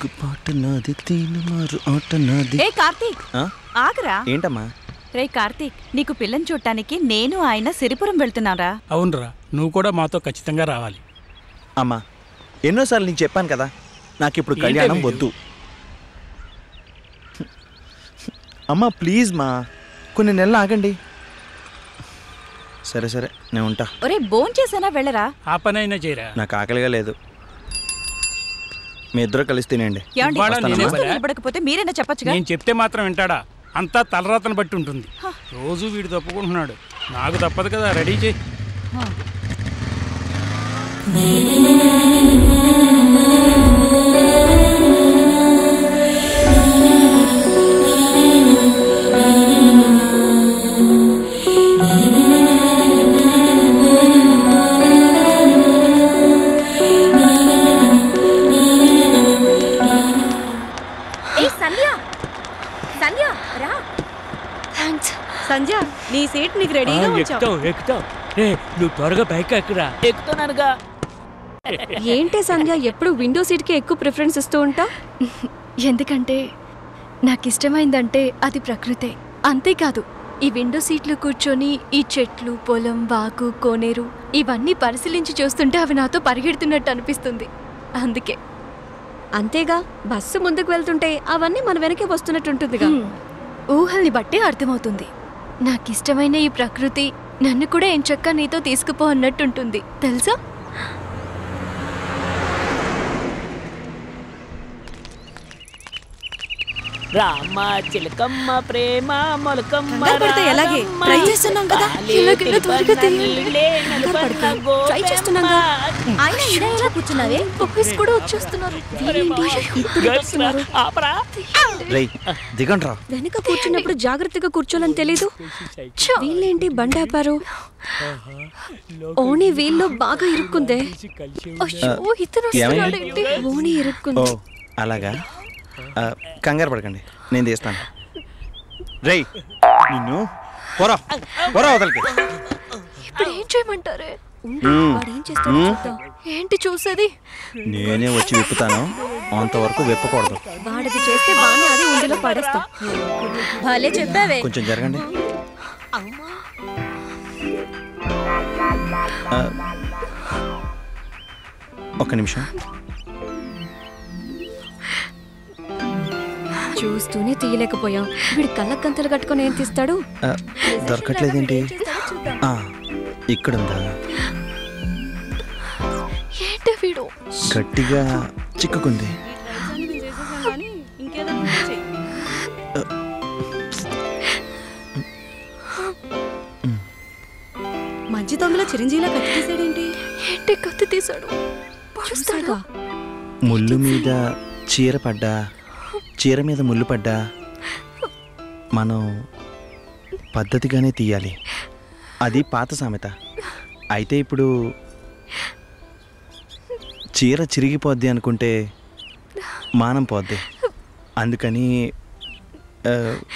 తెలుగు పాట నాది తీను మారు ఆట నాది ఏ కార్తీక్ ఆ? ఆగరా ఏంటమ్మా రే కార్తీక్ నీకు పిల్లని చూడటానికి నేను ఆయన సిరిపురం వెళ్తున్నారా అవునరా నువ్వు కూడా మాతో ఖచ్చితంగా రావాలి అమ్మా ఎన్నోసార్లు నీకు చెప్పాను కదా నాకు ఇప్పుడు ఏంటి కళ్యాణం వీడు? వద్దు అమ్మా ప్లీజ్ మా కొన్ని నెలలు ఆగండి సరే సరే నేను ఉంటా ఒరే బోన్ చేసానా వెళ్ళరా ఆ పనైనా చేయరా నాకు ఆకలిగా లేదు మీ ఇద్దరు కలిసి తినండి ఏమండి ఇవాళ నేనే చూస్తూ బలా? నిలబడకపోతే మీరైనా చెప్పొచ్చుగా నేను చెప్తే మాత్రం వింటాడా అంతా తలరాతను బట్టి ఉంటుంది రోజు వీడు తప్పుకుంటున్నాడు నాకు తప్పదు కదా రెడీ చేయి ఏ సంధ్య సంధ్య రా థ్యాంక్స్ సంధ్య నీ సీట్ నీకు రెడీగా ఉంచావు ఎక్కుతావు ఎక్కుతావు రే నువ్వు త్వరగా పైకి ఎక్కురా ఎక్కుతున్నానుగా ఏంటి సంధ్య ఎప్పుడు విండో సీట్కి ఎక్కువ ప్రిఫరెన్స్ ఇస్తూ ఉంటావు ఎందుకంటే నాకు ఇష్టమైందంటే అది ప్రకృతే అంతేకాదు ఈ విండో సీట్లు కూర్చొని ఈ చెట్లు పొలం వాగు కోనేరు ఇవన్నీ పరిశీలించి చూస్తుంటే అవి నాతో పరిగెడుతున్నట్టు అనిపిస్తుంది అందుకే అంతేగా బస్సు ముందుకు వెళ్తుంటే అవన్నీ మన వెనకే వస్తున్నట్టుంటుందిగా హ్మ్. ఊహల్ని బట్టి అర్థమవుతుంది నాకు ఇష్టమైన ఈ ప్రకృతి నన్ను కూడా ఎంచక్క నీతో తీసుకుపో అన్నట్టుంటుంది తెలుసా రామ చిలకమ్మ ప్రేమ మొలకమ్మ కంగారు పడితే ఎలాగే? రాధమ్మ, ట్రై చేస్తున్నాం కదా? పాలే ఎలాగైనా త్వరగా తిరుపన్న తినేయండి. నీళ్ళే కంగారు పడకు. నలుపన్న ట్రై చేస్తున్నాగా? గోపెమ్మ. ఆయన ఇలా ఎలా కూర్చున్నావే బాయ్స్ కూడా వచ్చేస్తున్నారు వీళ్ళేంటి? ఇప్పుడు వస్తున్నారు. రేయ్ దిగండి రా వెనక కూర్చున్నప్పుడు జాగ్రత్తగా కూర్చోలని తెలీదు వీళ్ళేంటి బండాపారు ఓణి వీళ్ళు బాగా ఇరుక్కుందే అయ్యో ఇతను వస్తున్నాడేంటి ఓణి ఓ ఇరుక్కుంది అలాగా ఆ, కంగారు పడకండి నేను తీస్తాను రేయ్ నిన్ను పోరా పోరా వదలకి ఇప్పుడు ఏం చేయమంటారే మ్మ్. వాడు ఏం చేస్తాడో మ్మ్. చూద్దాం ఏంటి చూసేది నేనే వచ్చి విప్పుతాను అంతవరకు విప్పకూడదు వాడిది చేస్తే బాగానే అదే ఉండిలో పడేస్తాం భలే చెప్పావే కొంచెం జరగండి ఆ, ఒక్క నిమిషం చూస్తూనే తీయలేకపోయాం వీడి కళ్ళకంతలు కట్టుకొని ఏం తీస్తాడు ఆ, దొరకట్లేదేంటి ఆ, ఇక్కడుందా ఏంటి వీడు గట్టిగా చిక్కుకుంది మంచి దొంగలో చిరంజీవిలా కత్తి తీసాడేంటి ఏంటి కత్తి తీశాడు చూస్తాగా ముళ్ళు మీద చీర పడ్డా చీర మీద ముళ్ళు పడ్డా మనం పద్ధతిగానే తీయాలి అది పాత సామెత అయితే ఇప్పుడు చీర చిరిగిపోద్ది అనుకుంటే మానం పోద్ది అందుకని ఆ,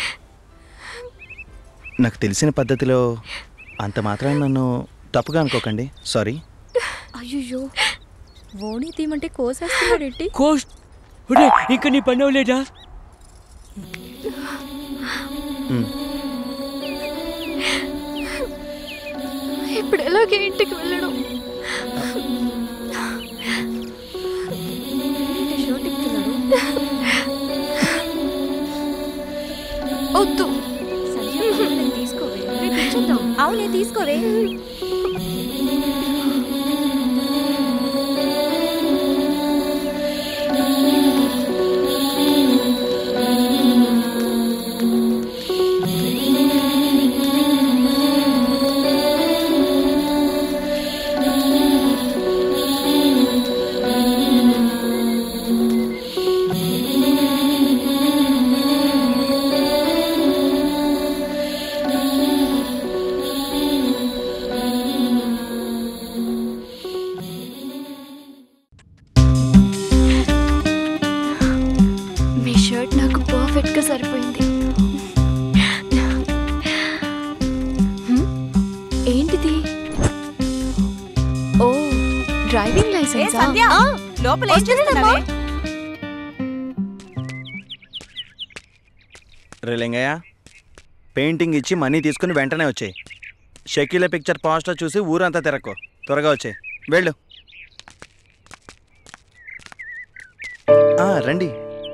నాకు తెలిసిన పద్ధతిలో అంత మాత్రం నన్ను తప్పుగా అనుకోకండి సారీ అయ్యో ఓణి తీయమంటే కోసేస్తున్నాడేంటి కోస్ట్ ఒరే, ఇంకా నీ పని అవ్వలేదా ఇప్పుడు ఎలాగే ఇంటికి వెళ్ళడం వద్దు తీసుకోవే రేపు ఇచ్చేద్దాం అవునే తీసుకోవే మీ షర్ట్ నాకు పర్ఫెక్ట్ గా సరిపోయింది హ్మ్? ఏంటిది ఓ డ్రైవింగ్ లైసెన్స్ సంధ్య, లోపల ఏం చేస్తున్నావే? రే లింగయ్య పెయింటింగ్ ఇచ్చి మనీ తీసుకుని వెంటనే వచ్చాయి షకీల పిక్చర్ పోస్టర్ చూసి ఊరంతా తిరక్కు త్వరగా వచ్చాయి వెళ్ళు ఆ, రండి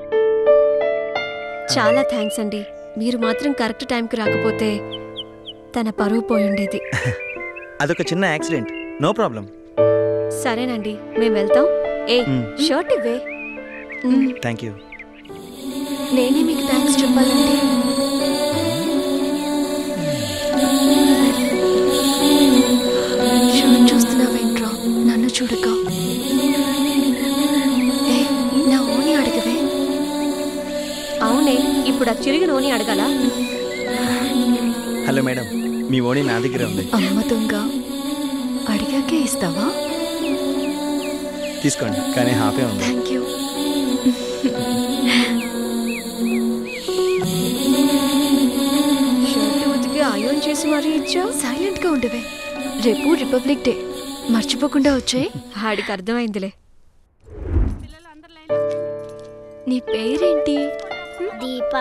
చాలా థ్యాంక్స్ అండి మీరు మాత్రం కరెక్ట్ టైంకి రాకపోతే తన పరువు పోయి ఉండేది అదొక చిన్న యాక్సిడెంట్ నో ప్రాబ్లం సరేనండి మేము వెళ్తాం ఏ మ్. షర్ట్ ఇవ్వే మ్, థ్యాంక్ యూ నేనే మీకు థ్యాంక్స్ చెప్పాలండి షర్ట్ చూస్తున్నావేంట్రా నన్ను చూడక ఏ నా ఓని అడగవే అవునే ఇప్పుడు ఆ చిరిగిన ఓని అడగాల హలో మేడం మీ ఓణి నా దగ్గర ఉంది అమ్మ దొంగ అడిగాకే ఇస్తావా తీసుకోండి కానీ హాఫే ఉంది థ్యాంక్ యూ షర్ట్ ఉతికి అయోన్ చేసి మరీ ఇచ్చా సైలెంట్ గా ఉండవే రేపు రిపబ్లిక్ డే మర్చిపోకుండా వచ్చాయి ఆడికి అర్థమైందిలే నీ పేరేంటి దీప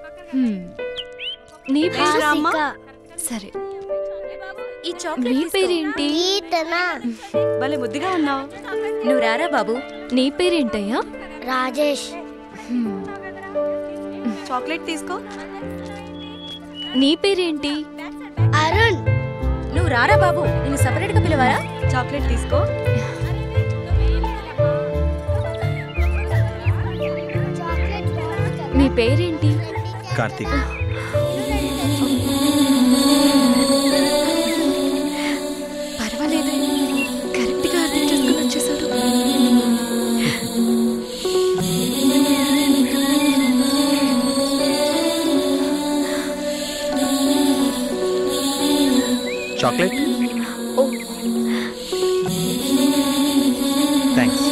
నీ పేరు రామ్మా? సరే ఈ నీ చాక్లెట్ పేరేంటి భలే ముద్దుగా ఉన్నావు నువ్వు రారా బాబు నీ పేరేంటయ్యా రాజేష్ చాక్లెట్ తీసుకో నీ పేరేంటి అరుణ్ నువ్వు రారా బాబు నేను సపరేట్ గా పిలవారా చాక్లెట్ తీసుకో నీ పేరేంటి కార్తీక్ పర్వాలేదు కరెక్ట్ గా అర్థం చేసుకుని వచ్చేసాడు చాక్లెట్ ఓ థ్యాంక్స్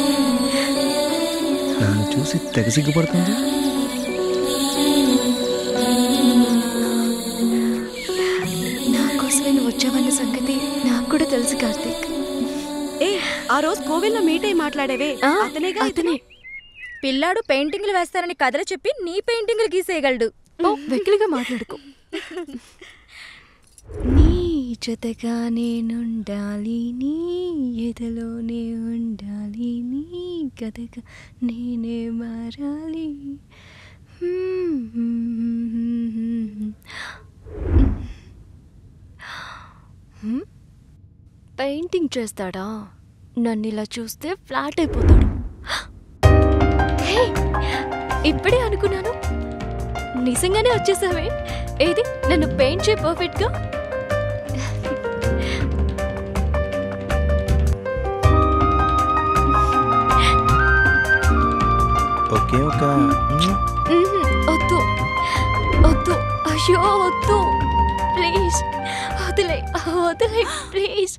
నన్ను చూసి తెగ సిగ్గుపడుతుంది నా కోసమే నువ్వు వచ్చావన్న సంగతి నాకు కూడా తెలుసు కార్తీక్ ఏ ఆ రోజు కోవిల్లో మీట్ అయి మాట్లాడేవే అతనేగా అతనే పిల్లాడు పెయింటింగ్లు వేస్తారని కథలు చెప్పి నీ పెయింటింగ్లు గీసేయగలడు ఓ వెకిలిగా మాట్లాడుకో నీ జతగా నేనుండాలి నీ ఎదలోనే ఉండాలి నీ కథగా నేనే మారాలి హ్మ్? పెయింటింగ్ చేస్తాడా నన్ను ఇలా చూస్తే ఫ్లాట్ అయిపోతాడు హే, ఇప్పుడే అనుకున్నాను నిజంగానే వచ్చేసావే ఏది నన్ను పెయింట్ చేయి పర్ఫెక్ట్గా ఒకే ఒక మ్మ్, వద్దు వద్దు అయ్యో వద్దు ప్లీజ్ వదిలే వదిలే ప్లీజ్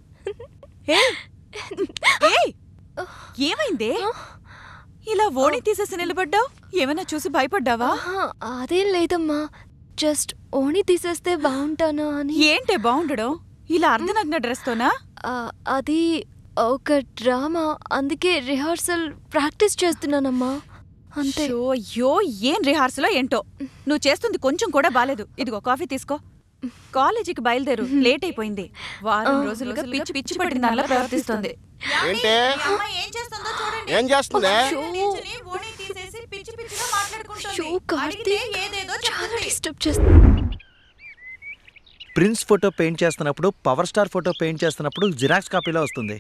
ఏయ్! ఏమైందే ఇలా ఓణి తీసేసి నిలబడ్డావు ఏమైనా చూసి భయపడ్డావా ఆహా, అదేం లేదమ్మా జస్ట్ ఓణి తీసేస్తే బాగుంటానా అని ఏంటే బాగుండడం ఇలా అర్ధనగ్న డ్రెస్ తోనా ఆ, అది ఒక డ్రామా అందుకే రిహార్సల్ ప్రాక్టీస్ చేస్తున్నానమ్మా అంతే షో, అయ్యో ఏం రిహార్సలో ఏంటో నువ్వు చేస్తుంది కొంచెం కూడా బాలేదు ఇదిగో కాఫీ తీసుకో కాలేజీకి బయలుదేరు లేట్ అయిపోయింది వారం ఆ. రోజులుగా పిచ్చి పిచ్చి పట్టిన దానిలా ప్రవర్తిస్తుంది ఏంటే ఏం చేస్తుందే షో కార్తీక్ చాలా డిస్టర్బ్ చేస్తా ప్రిన్స్ ఫోటో పెయింట్ చేస్తున్నప్పుడు పవర్ స్టార్ ఫోటో పెయింట్ చేస్తున్నప్పుడు జిరాక్స్ కాపీలో వస్తుంది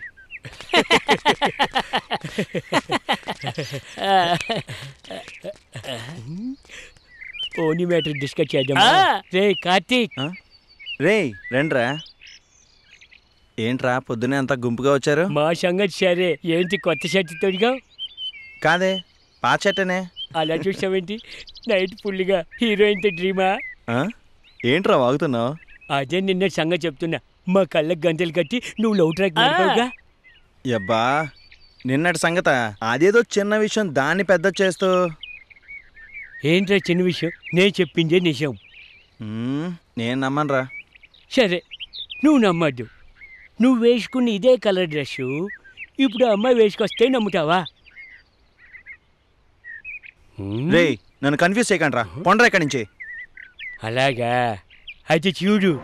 ఓని మ్యాటర్ డిస్కస్ చేద్దాం రే కార్తీక్ రే రండ్రా ఏంట్రా పొద్దునే అంత గుంపుగా వచ్చారు మా సంగతి సరే ఏంటి కొత్త షర్ట్ తొడిగా కాదే పాచెట్టనే అలా చూసావేంటి నైట్ ఫుల్గా హీరోయిన్తో డ్రీమా ఆ? ఏంట్రా వాగుతున్నావు అదే నిన్న సంగతి చెప్తున్నా మా కళ్ళకి గంటలు కట్టి నువ్వు లవ్ ట్రాక్ మారిపోగా యబ్బా నిన్నటి సంగత అదేదో చిన్న విషయం దాన్ని పెద్ద చేస్తూ ఏంట్రా చిన్న విషయం నేను చెప్పిందే నిజం మ్మ్, నేను నమ్మనురా సరే నువ్వు నమ్మద్దు నువ్వు వేసుకున్న ఇదే కలర్ డ్రెస్సు ఇప్పుడు ఆ అమ్మాయి వేసుకొస్తే నమ్ముతావా రే నన్ను కన్ఫ్యూజ్ చేయకండి రా పొండ్రా ఇక్కడి నుంచి అలాగా అయితే చూడు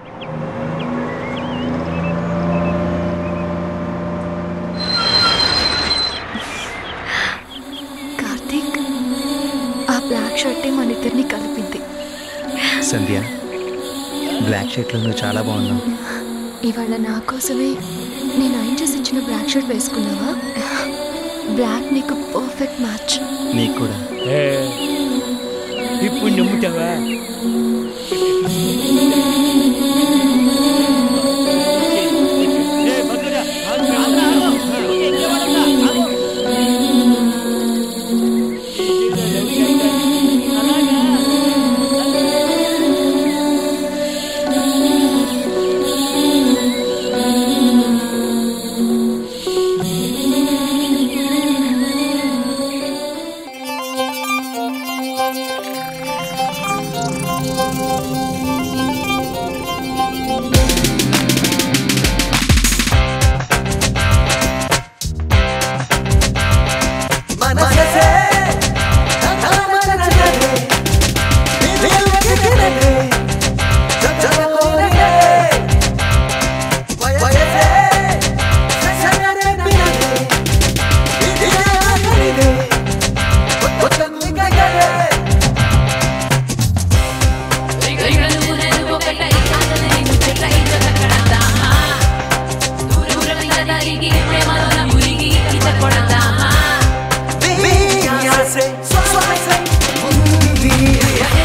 కార్తీక్ ఆ బ్లాక్ షర్టే మన ఇద్దరిని కలిపింది సంధ్య బ్లాక్ షర్ట్లో నువ్వు చాలా బాగున్నావు ఇవాళ నా కోసమే నేను ఆయన చేసి ఇచ్చిన బ్లాక్ షర్ట్ వేసుకున్నావా బ్లాక్ నీకు పర్ఫెక్ట్ మ్యాచ్ నీకు కూడా ఏ, ఇప్పుడు నమ్ముతావా మనసే మనసే నిలువెక్కనదే జగకోరగే వయసే ససరపినదే ఇదియాకనిదే కొత్తగుంగగదే Vinyase, suase, mundi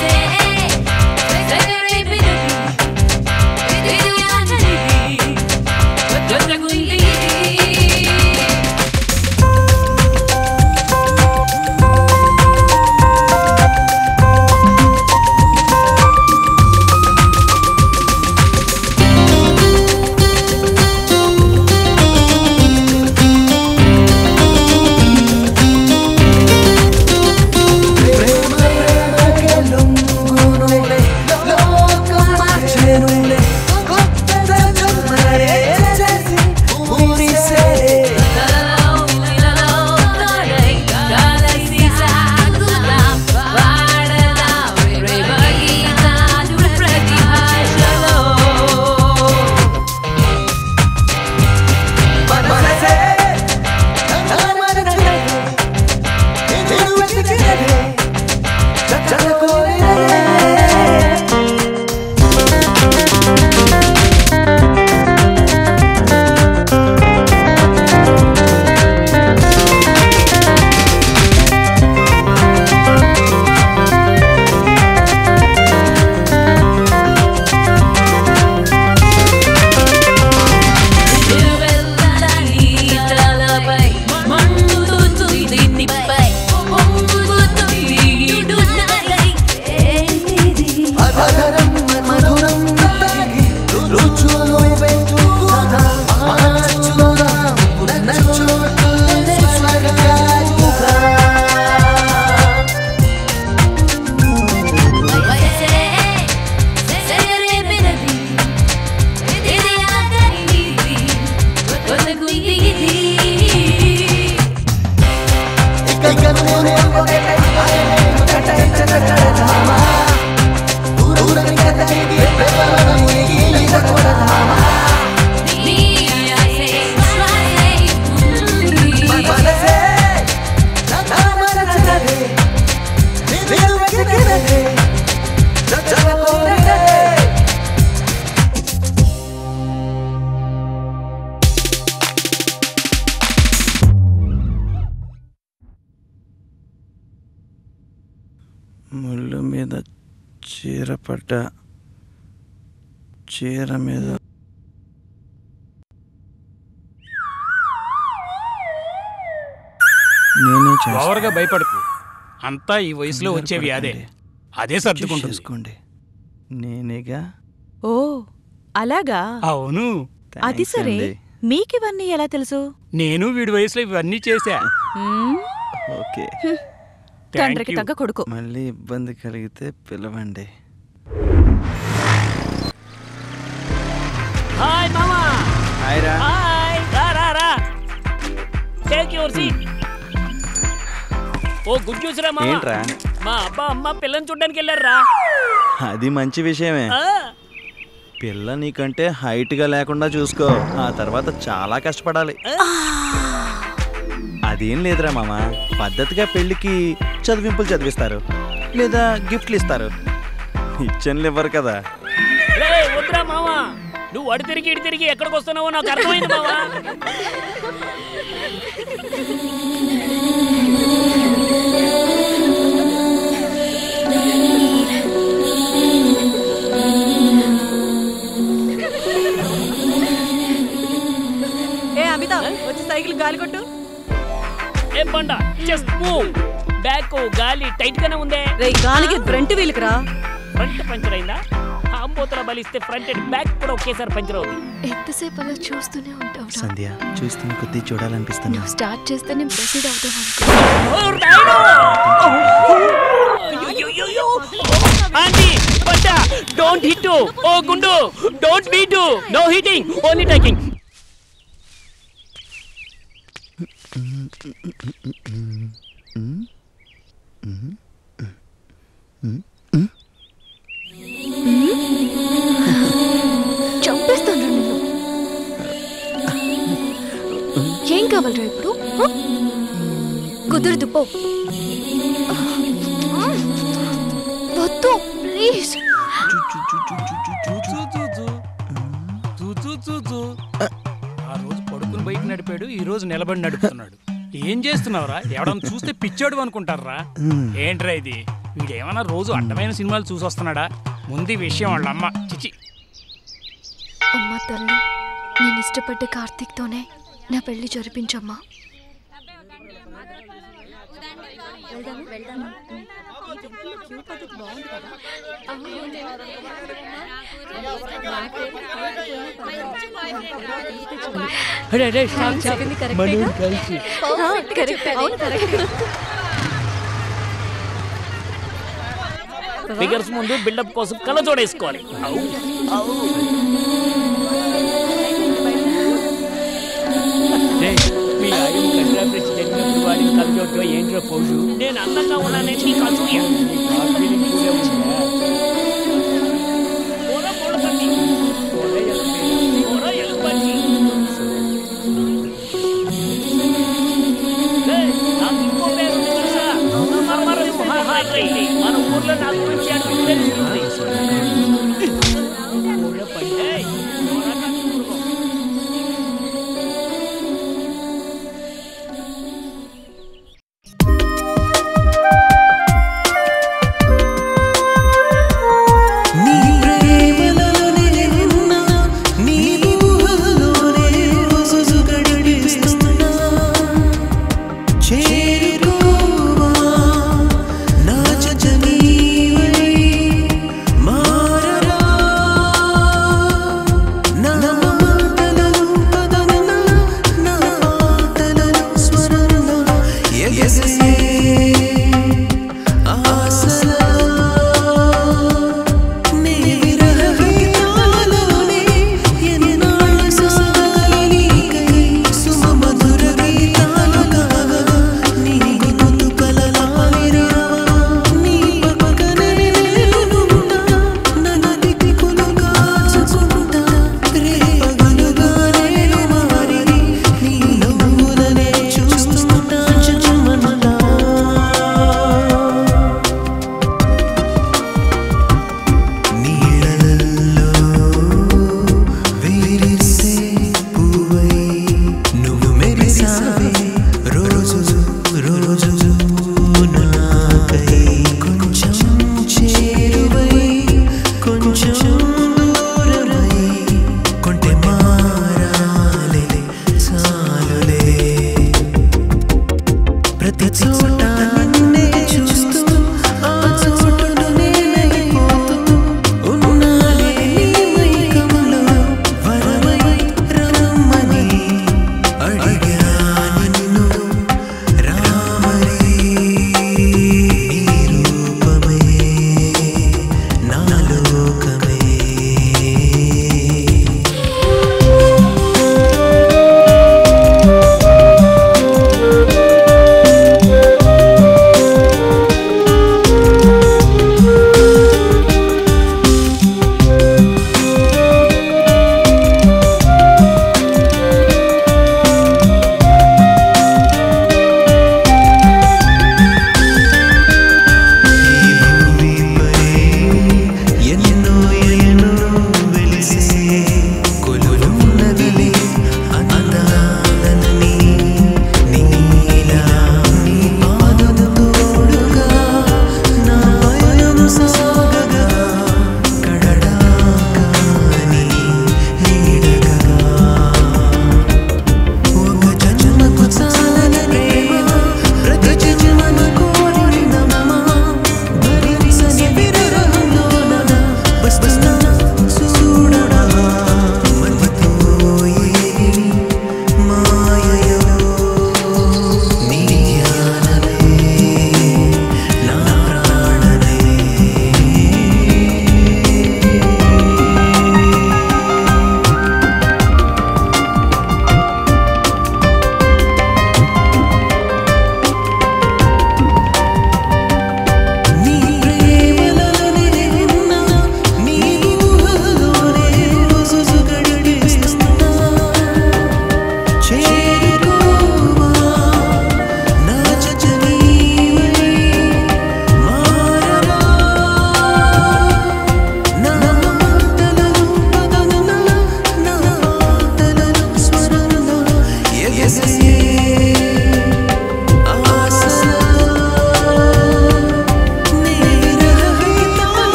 అధరం మధురం తాగి రుచులు వెతుకుదా మార్చుదా నచ్చోటు స్వర్గాలుగా ఇక నేను ఒకటే ఒకటే చదకడదామా దూరం కదలిగి పెవరం ఈగ కొడదామా మనసే నా మనసే నిలువెక్కనదే జగకోరగదే ముళ్ళు మీద చీర పడ్డ చీర మీద నేనే చేస్తాను. ఓవర్గా భయపడకు అంతా ఈ వయసులో వచ్చే వ్యాధే అదే సర్దుకుంటుంది చేసుకోండి నేనేగా ఓ అలాగా అవును అది సరే అండి. మీకివన్నీ ఎలా తెలుసు నేను వీడి వయసులో ఇవన్నీ చేశా మ్మ్. ఓకే తండ్రికి తగ్గ కొడుకు మళ్ళీ ఇబ్బంది కలిగితే పిలవండి హాయ్ మామా హాయ్ రా హాయ్ రా రా రా టేక్ యువర్ సీట్ ఓ గుడ్ న్యూస్ రా మామా ఏంట్రా? మా అబ్బా అమ్మ పిల్లని చూడ్డానికి వెళ్ళారా అది మంచి విషయమే పిల్ల నీకంటే హైట్గా లేకుండా చూసుకో ఆ తర్వాత చాలా కష్టపడాలి అదేం లేదురా మామ పద్ధతిగా పెళ్ళికి చదివింపులు చదివిస్తారు లేదా గిఫ్ట్లు ఇస్తారు ఇచ్చన్లు ఇవ్వరు కదా రే వద్దురా మావా నువ్వు అడి తిరిగి ఇడి తిరిగి ఎక్కడికి వస్తున్నావో నాకు అర్థమైంది మావా ఏ అమిత వచ్చి సైకిల్ గాలి కొట్టు ఏ బండ జస్ట్ మూవ్ బ్యాక్ గాలి టైట్ గానే ఉందే రే గాలికి ఫ్రంట్ వీల్కి రా ఫ్రంట్ పంచర్ అయిందా అంబోతల బలిస్తే ఫ్రంట్ అండ్ బ్యాక్ కూడా ఒకేసారి పంచర్ అవుతుంది ఎంతసేపు అలా చూస్తూనే ఉంటావు సంధ్య చూస్తున్న కొద్దీ చూడాలనిపిస్తుంది నువ్వు స్టార్ట్ చేస్తే నేను ప్రొసీడ్ అవుతాను ఆంటీ బండ డోంట్ హిట్ ఓ గుండు don't beat no hitting only taking చంపేస్తాను నిన్ను ఏం కావాలరా ఇప్పుడు హ? కుదరదు పో వద్దు ప్లీజ్ ఆ రోజు పడుకుని బైక్ నడిపాడు ఈ రోజు నిలబడి నడుపుతున్నాడు ఏం చేస్తున్నావురా ఎవడన్నా చూస్తే పిచ్చాడు అనుకుంటారా ఏంట్రా ఇది వీడేమన్నా రోజు అడ్డమైన సినిమాలు చూసి వస్తున్నాడా ముందు ఈ విషయం వాళ్ళ అమ్మ చిచి అమ్మ తల్లి నేను ఇష్టపడ్డ కార్తీక్తోనే నా పెళ్లి జరిపించమ్మా అరే అరే స్టాప్ స్టాప్ మనం కలిసి ఫిగర్స్ ముందు బిల్డప్ కోసం కళ్ళ జోడేసుకోవాలి అవు, అవు. రేయ్, మీ ఆయన కంట్రా ప్రెసిడెంట్ గారు వాడిని కలిసి ఏంట్రా పోజు నేను అందంగా ఉన్నానని నీకు అసూయ నీకు ఆ feeling కూడా ఉందా? పోరా, పోరా తల్లి. పోరా, ఎలుగుబంటి. పోరా, ఎలుగుబంటి. రేయ్, నాకు ఇంకో పేరు ఉంది తెలుసా? మరమర సింహాద్రి. మన ఊర్లో నా గురించి అడిగి తెలుస్తుంది పోరా, పని. ఏయ్, పోరా, కత్తి ఊరుకో. ఆ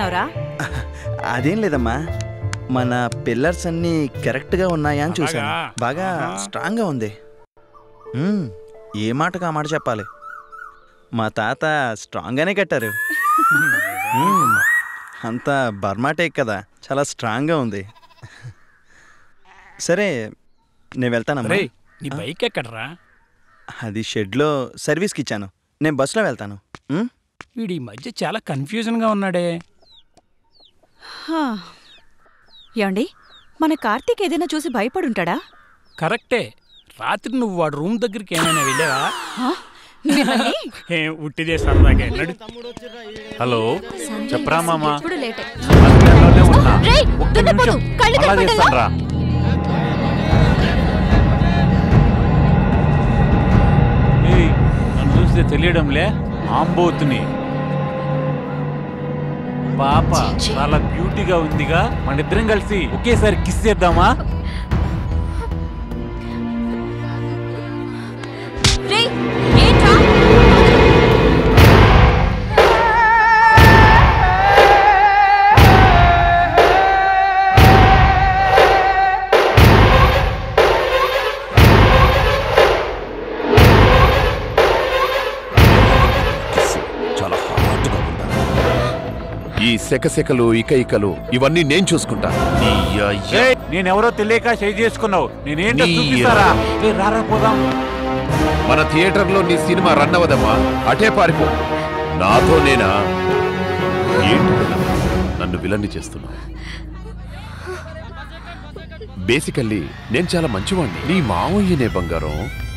చూస్తున్నావురా అదేం లేదమ్మా మన పిల్లర్స్ అన్నీ కరెక్ట్గా ఉన్నాయా అని చూసాను అలాగా? బాగా ఆహా. స్ట్రాంగ్గా ఉంది మ్మ్, ఏ మాటకు ఆ మాట చెప్పాలి మా తాత స్ట్రాంగ్గానే కట్టారు మ్మ్, అంతా బర్మా టేక్ కదా చాలా స్ట్రాంగ్గా ఉంది సరే నేను వెళ్తానమ్మా రేయ్ నీ బైక్ ఎక్కడరా అది షెడ్లో సర్వీస్కి ఇచ్చాను నేను బస్సులో వెళ్తాను మ్మ్? వీడి ఈ మధ్య చాలా కన్ఫ్యూజన్గా ఉన్నాడే హా. ఏమండి మన కార్తీక్ ఏదైనా చూసి భయపడుంటాడా కరెక్టే రాత్రి నువ్వు వాడు రూమ్ దగ్గరికి ఏమైనా వెళ్ళావా హా? మిమ్మల్ని? ఏం ఉట్టిదే సరదాగా నడు హలో చెప్పరా మామా ఎప్పుడు లేటే మధ్యాహ్నంలోనే ఉన్నా రేయ్, ఒక్క దున్నపోతు, నిమిషం కళ్ళు అలా కనపడలా? చేస్తాను రా ఏయ్, నన్ను చూస్తే తెలియడంలే ఆంబోతుని పాప చాలా బ్యూటీగా ఉందిగా మన ఇద్దరం కలిసి ఒకేసారి కిస్ చేద్దామా రేయ్ ఏంట్రా చాలా హాట్గా ఉందా ఈ సెకసెకలు ఇకయికలు ఇవన్నీ నేను చూసుకుంటా నీ అయ్య- ఏయ్, నేనెవరో తెలియక షై చేసుకున్నావు నేనేంటో నీ చూపిస్తారా ఏయ్, రారా పోదాం మన థియేటర్లో నీ సినిమా రన్ అవ్వదమ్మా అటే పారిపో నాతో నేనా ఏంటి విలన్? నన్ను విలన్ని చేస్తున్నావు బేసికల్లీ నేను చాలా మంచివాణ్ణి నీ మావయ్యనే బంగారం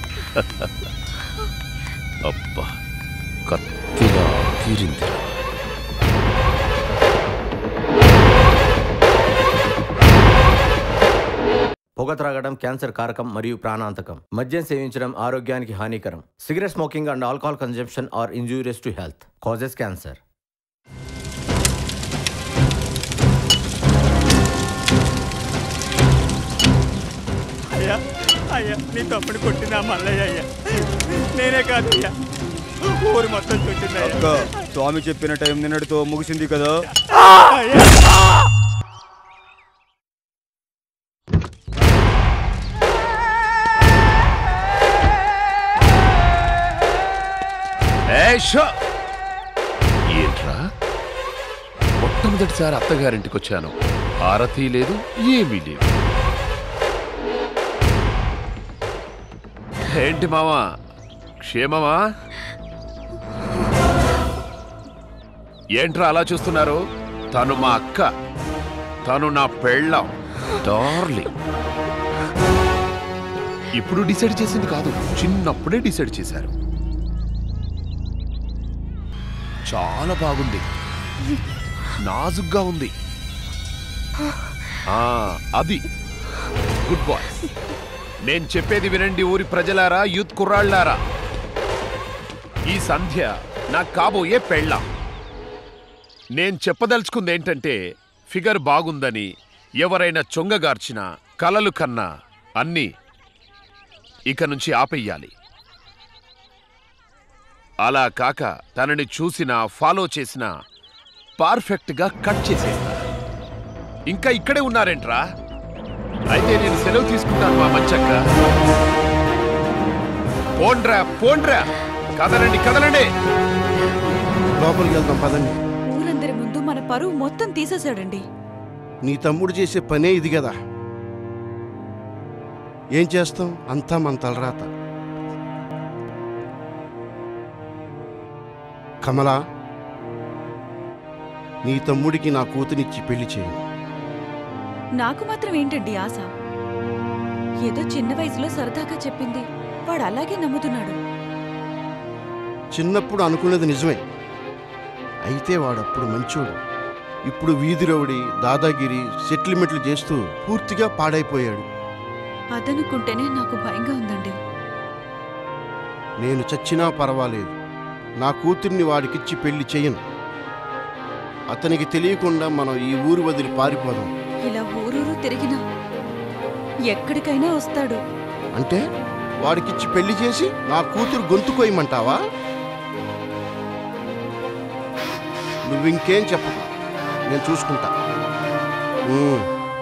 అబ్బా కత్తిగా తీరిందిరా పొగ త్రాగడం క్యాన్సర్ కారకం మరియు ప్రాణాంతకం మద్యం సేవించడం ఆరోగ్యానికి హానికరం cigarette smoking and alcohol consumption are injurious to health causes cancer అయ్యా అయ్యా నీ తమ్ముడు కొట్టినా మల్లయ్య అయ్యా నేనే కాదు అయ్యా ఊరు మొత్తం చుట్టింది అక్క స్వామి చెప్పిన టైం నిన్నటితో ముగిసింది కదా ఏయ్, షో! ఏంట్రా మొట్టమొదటిసారి అత్తగారింటికి వచ్చాను హారతి లేదు ఏమీ లేదు ఏంటి మావా క్షేమమా ఏంట్రా అలా చూస్తున్నారు తను మా అక్క తను నా పెళ్ళాం డార్లింగ్ ఇప్పుడు డిసైడ్ చేసింది కాదు చిన్నప్పుడే డిసైడ్ చేశారు చాలా బాగుంది నాజుగ్గా ఉంది ఆ అది గుడ్ బాయ్ నేను చెప్పేది వినండి ఊరి ప్రజలారా యూత్ కుర్రాళ్ళారా ఈ సంధ్య నాకు కాబోయే పెళ్ళాం నేను చెప్పదలుచుకుంది ఏంటంటే ఫిగర్ బాగుందని ఎవరైనా చొంగగార్చినా కలలు కన్నా అన్నీ ఇక నుంచి ఆపేయాలి అలా కాక తనని చూసినా ఫాలో చేసినా పర్ఫెక్ట్గా కట్ చేసేస్తా ఇంకా ఇక్కడే ఉన్నారేంట్రా అయితే నేను సెలవు తీసుకుంటాను మా మంచక్క పోండ్రా పోండ్రా కదలండి కదలండి లోపలికి వెళ్దాం పదండి ఊరందరి ముందు మన పరువు మొత్తం తీసేశాడండి నీ తమ్ముడు చేసే పనే ఇది కదా ఏం చేస్తాం అంతా మన తలరాత కమలా నీ తమ్ముడికి నా కూతునిచ్చి పెళ్లి చేయి నాకు మాత్రం ఏంటండి ఆశ ఏదో చిన్న వయసులో సరదాగా చెప్పింది వాడు అలాగే నమ్ముతున్నాడు చిన్నప్పుడు అనుకున్నది నిజమే అయితే వాడప్పుడు మంచోడు ఇప్పుడు వీధి రౌడి దాదాగిరి సెటిల్మెంట్లు చేస్తూ పూర్తిగా పాడైపోయాడు అదనుకుంటేనే నాకు భయంగా ఉందండి నేను చచ్చినా పర్వాలేదు నా కూతుర్ని వాడికిచ్చి పెళ్లి చేయను అతనికి తెలియకుండా మనం ఈ ఊరు వదిలి పారిపోదాం ఇలా ఊరూరు తిరిగినా ఎక్కడికైనా వస్తాడు అంటే వాడికిచ్చి పెళ్లి చేసి నా కూతురు గొంతు కోయమంటావా నువ్వింకేం చెప్పకు నేను చూసుకుంటా ఉమ్.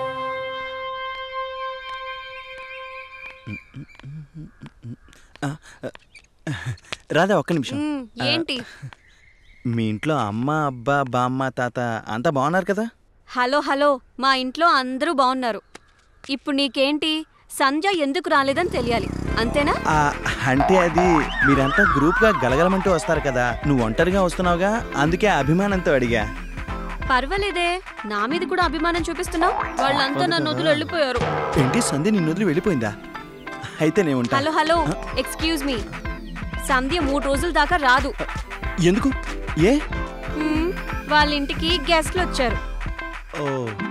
రాధా ఒక్క నిమిషం మ్, ఏంటి మీ ఇంట్లో అమ్మ అబ్బా బామ్మ తాత అంతా బాగున్నారు కదా హలో హలో మా ఇంట్లో అందరూ బాగున్నారు ఇప్పుడు నీకేంటి సంధ్య ఎందుకు రాలేదని తెలియాలి అంతేనా ఆ, అంటే అది మీరంతా గ్రూప్గా గలగలమంటూ వస్తారు కదా నువ్వు ఒంటరిగా వస్తున్నావుగా అందుకే అభిమానంతో అడిగా పర్వాలేదే నా మీద కూడా అభిమానం చూపిస్తున్నావు వాళ్ళంతా నన్ను వదిలి వెళ్ళిపోయారు ఏంటి సంధ్య నిన్ను వదిలి వెళ్ళిపోయిందా అయితే నేను ఉంటా hello hello excuse me Sandhya మూడు రోజుల దాకా రాదు ఎందుకు ఏ మ్, వాళ్ళ ఇంటికి గెస్ట్లు వచ్చారు ఓ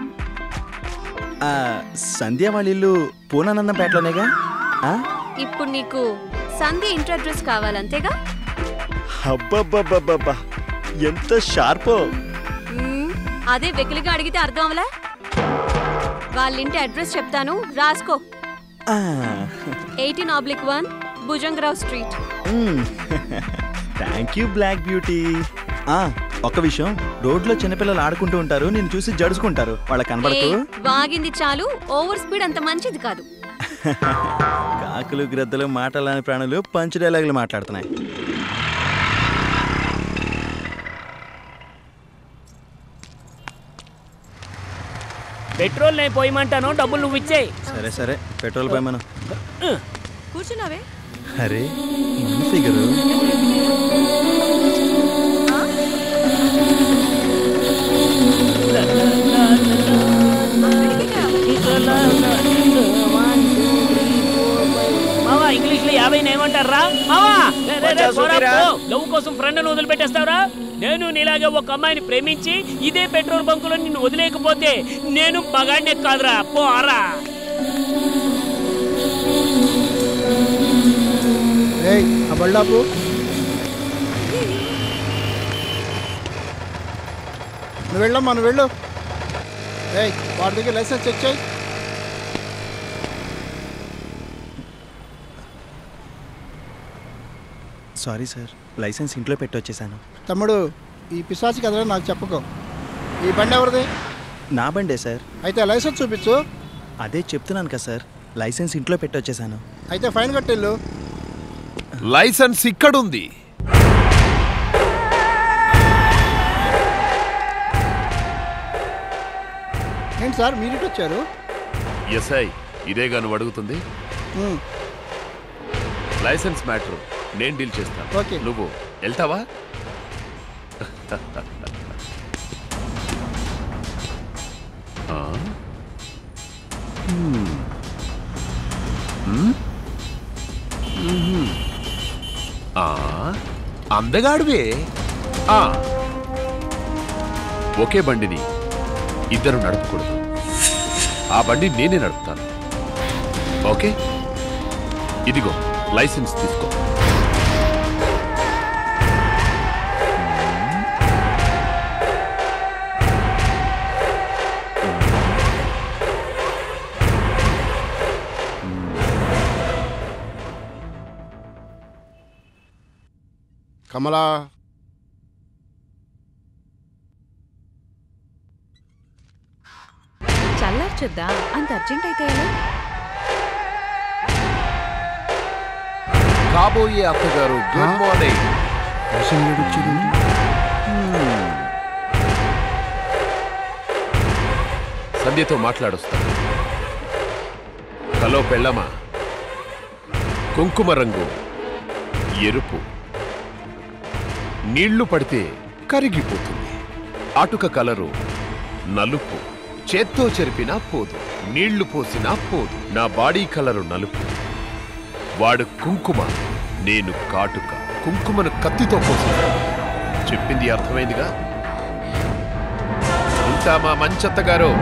ఆ, సంధ్య వాళ్ళ ఇల్లు పూనానందంపేటలోనేగా ఆ? ఇప్పుడు నీకు సంధ్య ఇంటర్ అడ్రస్ కావాలంతేగా అబ్బబ్బబ్బబ్బబ్బా ఎంత షార్పో మ్, అదే వెకిలిగా అడిగితే అర్థం అవలే వాళ్ళ ఇంటి అడ్రస్ చెప్తాను రాసుకో eighteen oblique one Bhujangarao street thank you black beauty ఆ ఒక విషయం రోడ్లో చిన్నపిల్లలు ఆడుకుంటూ ఉంటారు నేను చూసి జడుచుకుంటారు వాళ్ళ కనబడుతూ ఏయ్, వాగింది చాలు ఓవర్ స్పీడ్ అంత మంచిది కాదు కాకులు గ్రద్దలు మాటలాని ప్రాణులు పంచ్ డైలాగులు మాట్లాడుతున్నాయి పెట్రోల్ నేను పోయమంటాను డబ్బులు నువ్వు ఇచ్చేయి సరే సరే పెట్రోల్ పై మనం కూర్చున్నావే అరే మన ఫిగరు మావా ఇంగ్లీష్ లో యాభై ఏమంటారా మావా రే, రే, రే, వచ్చా పోరా, సూటిరా? పో. లవ్ కోసం ఫ్రెండ్ వదిలిపెట్టేస్తావురా నేను నీలాగే ఒక అమ్మాయిని ప్రేమించి ఇదే పెట్రోల్ బంకులో నిన్ను వదిలేకపోతే నేను మగాడినే కాదురా పోరా ఏయ్ ఆ బళ్ళాపు నువ్వు వెళ్ళమ్మా నువ్వు వెళ్ళు ఏయ్ వాడి దగ్గర లైసెన్స్ చెక్ చేయి సారీ సార్ లైసెన్స్ ఇంట్లో పెట్టి వచ్చేసాను తమ్ముడు ఈ పిశాచి కదరా నాకు చెప్పుకో ఈ బండి ఎవరిది నా బండే సార్ అయితే లైసెన్స్ చూపించు అదే చెప్తున్నాను కదా సార్ లైసెన్స్ ఇంట్లో పెట్టి వచ్చేసాను అయితే ఫైన్ కట్టెళ్ళు లైసెన్స్ ఇక్కడుంది ఏంటి సార్ మీరు ఇటు వచ్చారు ఎస్ఐ ఇదేగా నువ్వు అడుగుతుంది ఉమ్, లైసెన్స్ మ్యాటర్ నేను డీల్ చేస్తాను ఓకే. నువ్వు వెళ్తావా ఆ? హ్మ్. హ్మ్? మ్మ్హ్మ్. ఆ, అందగాడివే ఆ. ఒకే బండిని ఇద్దరు నడపకూడదు ఆ బండి నేనే నడుపుతాను ఓకే ఇదిగో లైసెన్స్ తీసుకో కమలా చల్లార్చొద్దా అంత అర్జెంట్ అయితే ఎలా? కాబోయే అత్తగారు గుడ్ మార్నింగ్ సంధ్యతో మాట్లాడొస్తా హలో పెళ్ళమా కుంకుమ రంగు ఎరుపు నీళ్లు పడితే కరిగిపోతుంది అటుక కలరు నలుపు చేత్తో చెరిపినా పోదు నీళ్లు పోసినా పోదు నా బాడీ కలరు నలుపు వాడు కుంకుమ నేను కాటుక కుంకుమను కత్తితో పోసిన చెప్పింది అర్థమైందిగా ఉంటా మా మంచత్త గారు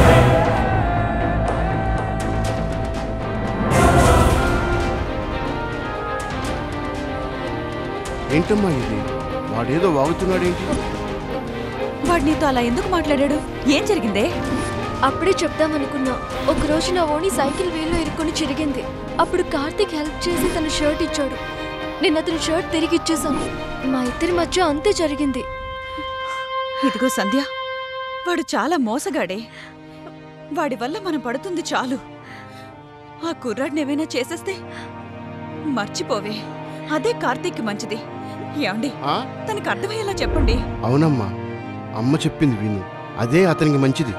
ఏంటమ్మా ఇది వాడేదో వాగుతున్నాడేంటి వాడు నీతో అలా ఎందుకు మాట్లాడాడు ఏం జరిగిందే అప్పుడే చెప్దామనుకున్నా ఒక రోజు నా ఓణి సైకిల్ వీల్లో ఇరుక్కొని చిరిగింది అప్పుడు కార్తీక్ హెల్ప్ చేసి తన షర్ట్ ఇచ్చాడు నేను అతని షర్ట్ తిరిగి ఇచ్చేసాను మా ఇద్దరి మధ్య అంతే జరిగింది ఇదిగో సంధ్య వాడు చాలా మోసగాడే వాడి వల్ల మనం పడుతుంది చాలు ఆ కుర్రాడిని ఏమైనా చేసేస్తే మర్చిపోవే అదే కార్తీక్ మంచిది ఏమండి తనకి అర్థమయ్యేలా చెప్పండి అవునమ్మా అమ్మ చెప్పింది విను అదే అతనికి మంచిది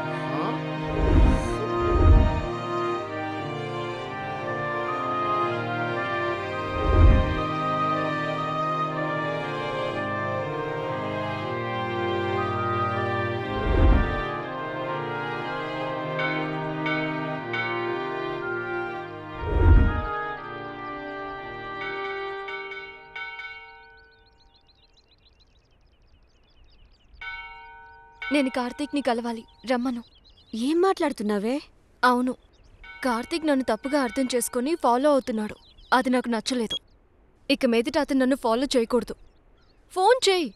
నేను కార్తీక్ని కలవాలి రమ్మను ఏం మాట్లాడుతున్నావే అవును కార్తీక్ నన్ను తప్పుగా అర్థం చేసుకొని ఫాలో అవుతున్నాడు అది నాకు నచ్చలేదు ఇక మీదట అతను నన్ను ఫాలో చేయకూడదు ఫోన్ చేయి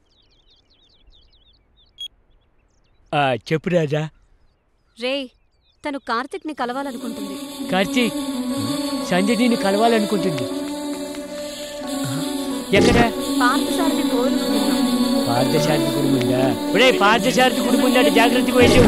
ఆ, చెప్పు రాజా రే తను కార్తిక్ని కలవాలనుకుంటుంది కార్తీక్ సంజయ్ కలవాలనుకుంటుంది ఎక్కడ పార్థసారథి కోరుకుంటున్నాం పార్థసారథి కుటుంబందా ఒరే పార్థసారథి కుటుంబం అంటే జాగ్రత్తగా వెళ్ళు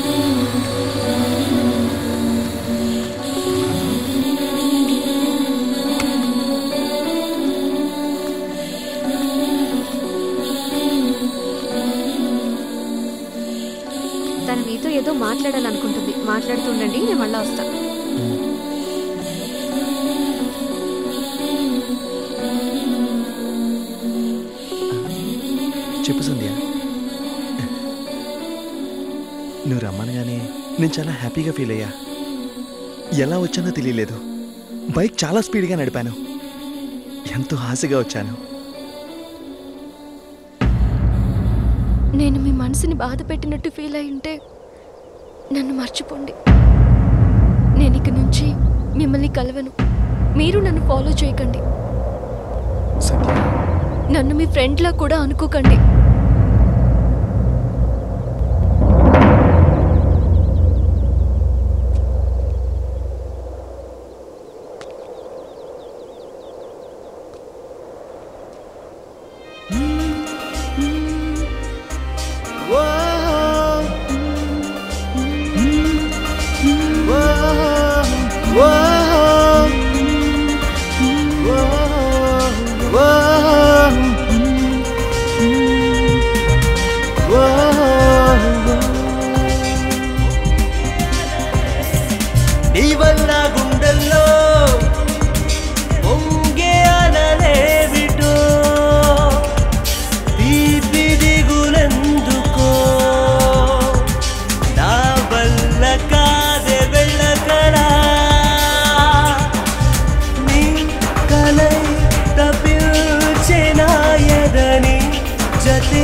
తను నీతో ఏదో మాట్లాడాలనుకుంటుంది మాట్లాడుతూ ఉండండి నేను మళ్ళా వస్తా చెప్పు సంధ్య నువ్వు రమ్మనగానే నేను చాలా హ్యాపీగా ఫీల్ అయ్యా ఎలా వచ్చానో తెలియలేదు బైక్ చాలా స్పీడ్గా నడిపాను ఎంతో ఆశగా వచ్చాను నేను మీ మనసుని బాధ పెట్టినట్టు ఫీల్ అయి ఉంటే నన్ను మర్చిపోండి నేను ఇక నుంచి మిమ్మల్ని కలవను మీరు నన్ను ఫాలో చేయకండి నన్ను మీ ఫ్రెండ్లా కూడా అనుకోకండి నీ వల్ల గుండెల్లో పొంగే అలలేవిటో తీపి దిగులెందుకో నా వల్ల కాదే వెళ్ళకడా నీ కలై తప్పించెనాయదని జతే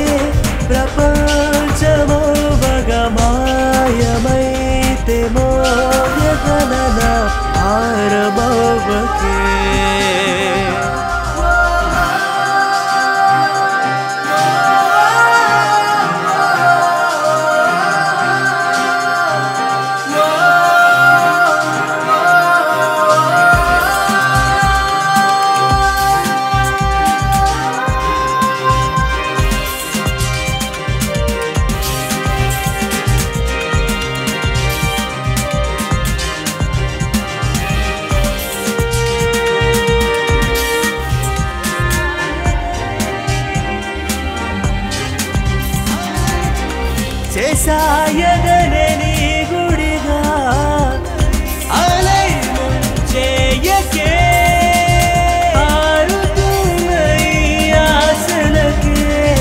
ప్రపంచమోవగమాయమైతే మోయగలన ఆరమవకే చేసాయగనే నీ గుడిగా అలై చేయకే ఆరుతున్న ఈ ఆశలకే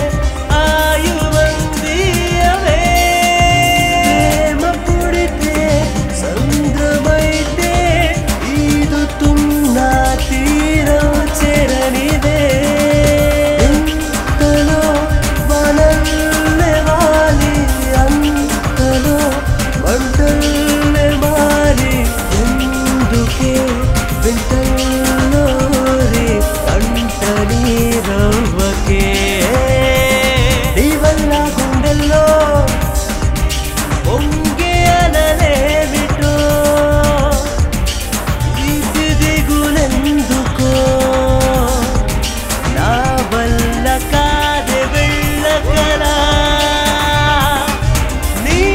ఆయువందియవే ప్రేమ పుడితే సంద్రమైతే ఈదుతున్న తీరం చెరనిదే ఎంతలో వనల్లే వాలి అంతలో వంటల్లే మారి ఎందుకే వింటల్లోరి కంట నీరవ్వకే నీ వల్ల గుండెల్లో పొంగే అలలేమిటో ఇది దిగులెందుకో నా వల్ల కాదే వెళ్ళకలా నీ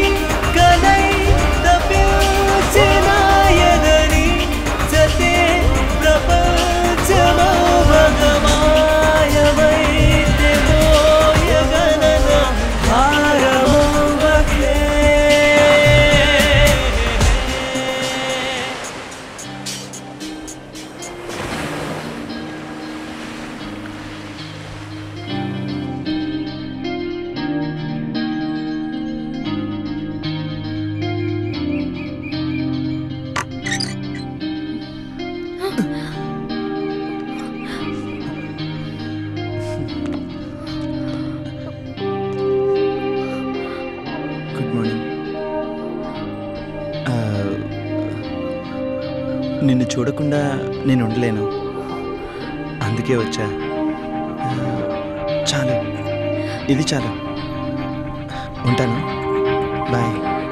ఆ, నిన్ను చూడకుండా నేను ఉండలేను అందుకే వచ్చా ఆ, చాలు ఇది చాలు ఉంటాను బాయ్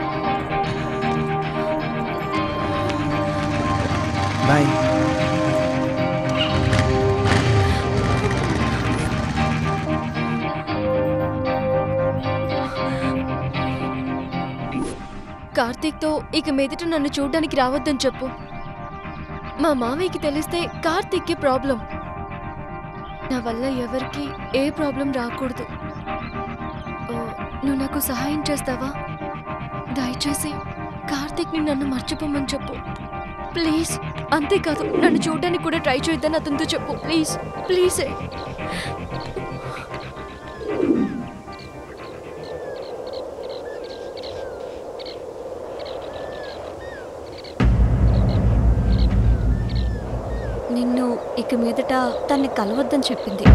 బాయ్ కార్తీక్తో ఇక మీదట నన్ను చూడడానికి రావద్దని చెప్పు మా మామయ్యకి తెలిస్తే కార్తీక్కి ప్రాబ్లం నా వల్ల ఎవరికి ఏ ప్రాబ్లం రాకూడదు ఓ, నువ్వు నాకు సహాయం చేస్తావా దయచేసి కార్తీక్ని నన్ను మర్చిపోమని చెప్పు ప్లీజ్ అంతేకాదు నన్ను చూడడానికి కూడా ట్రై చేయొద్దని అతనితో చెప్పు ప్లీజ్ ప్లీజే నిన్ను ఇక మీదట తన్ని కలవద్దని చెప్పింది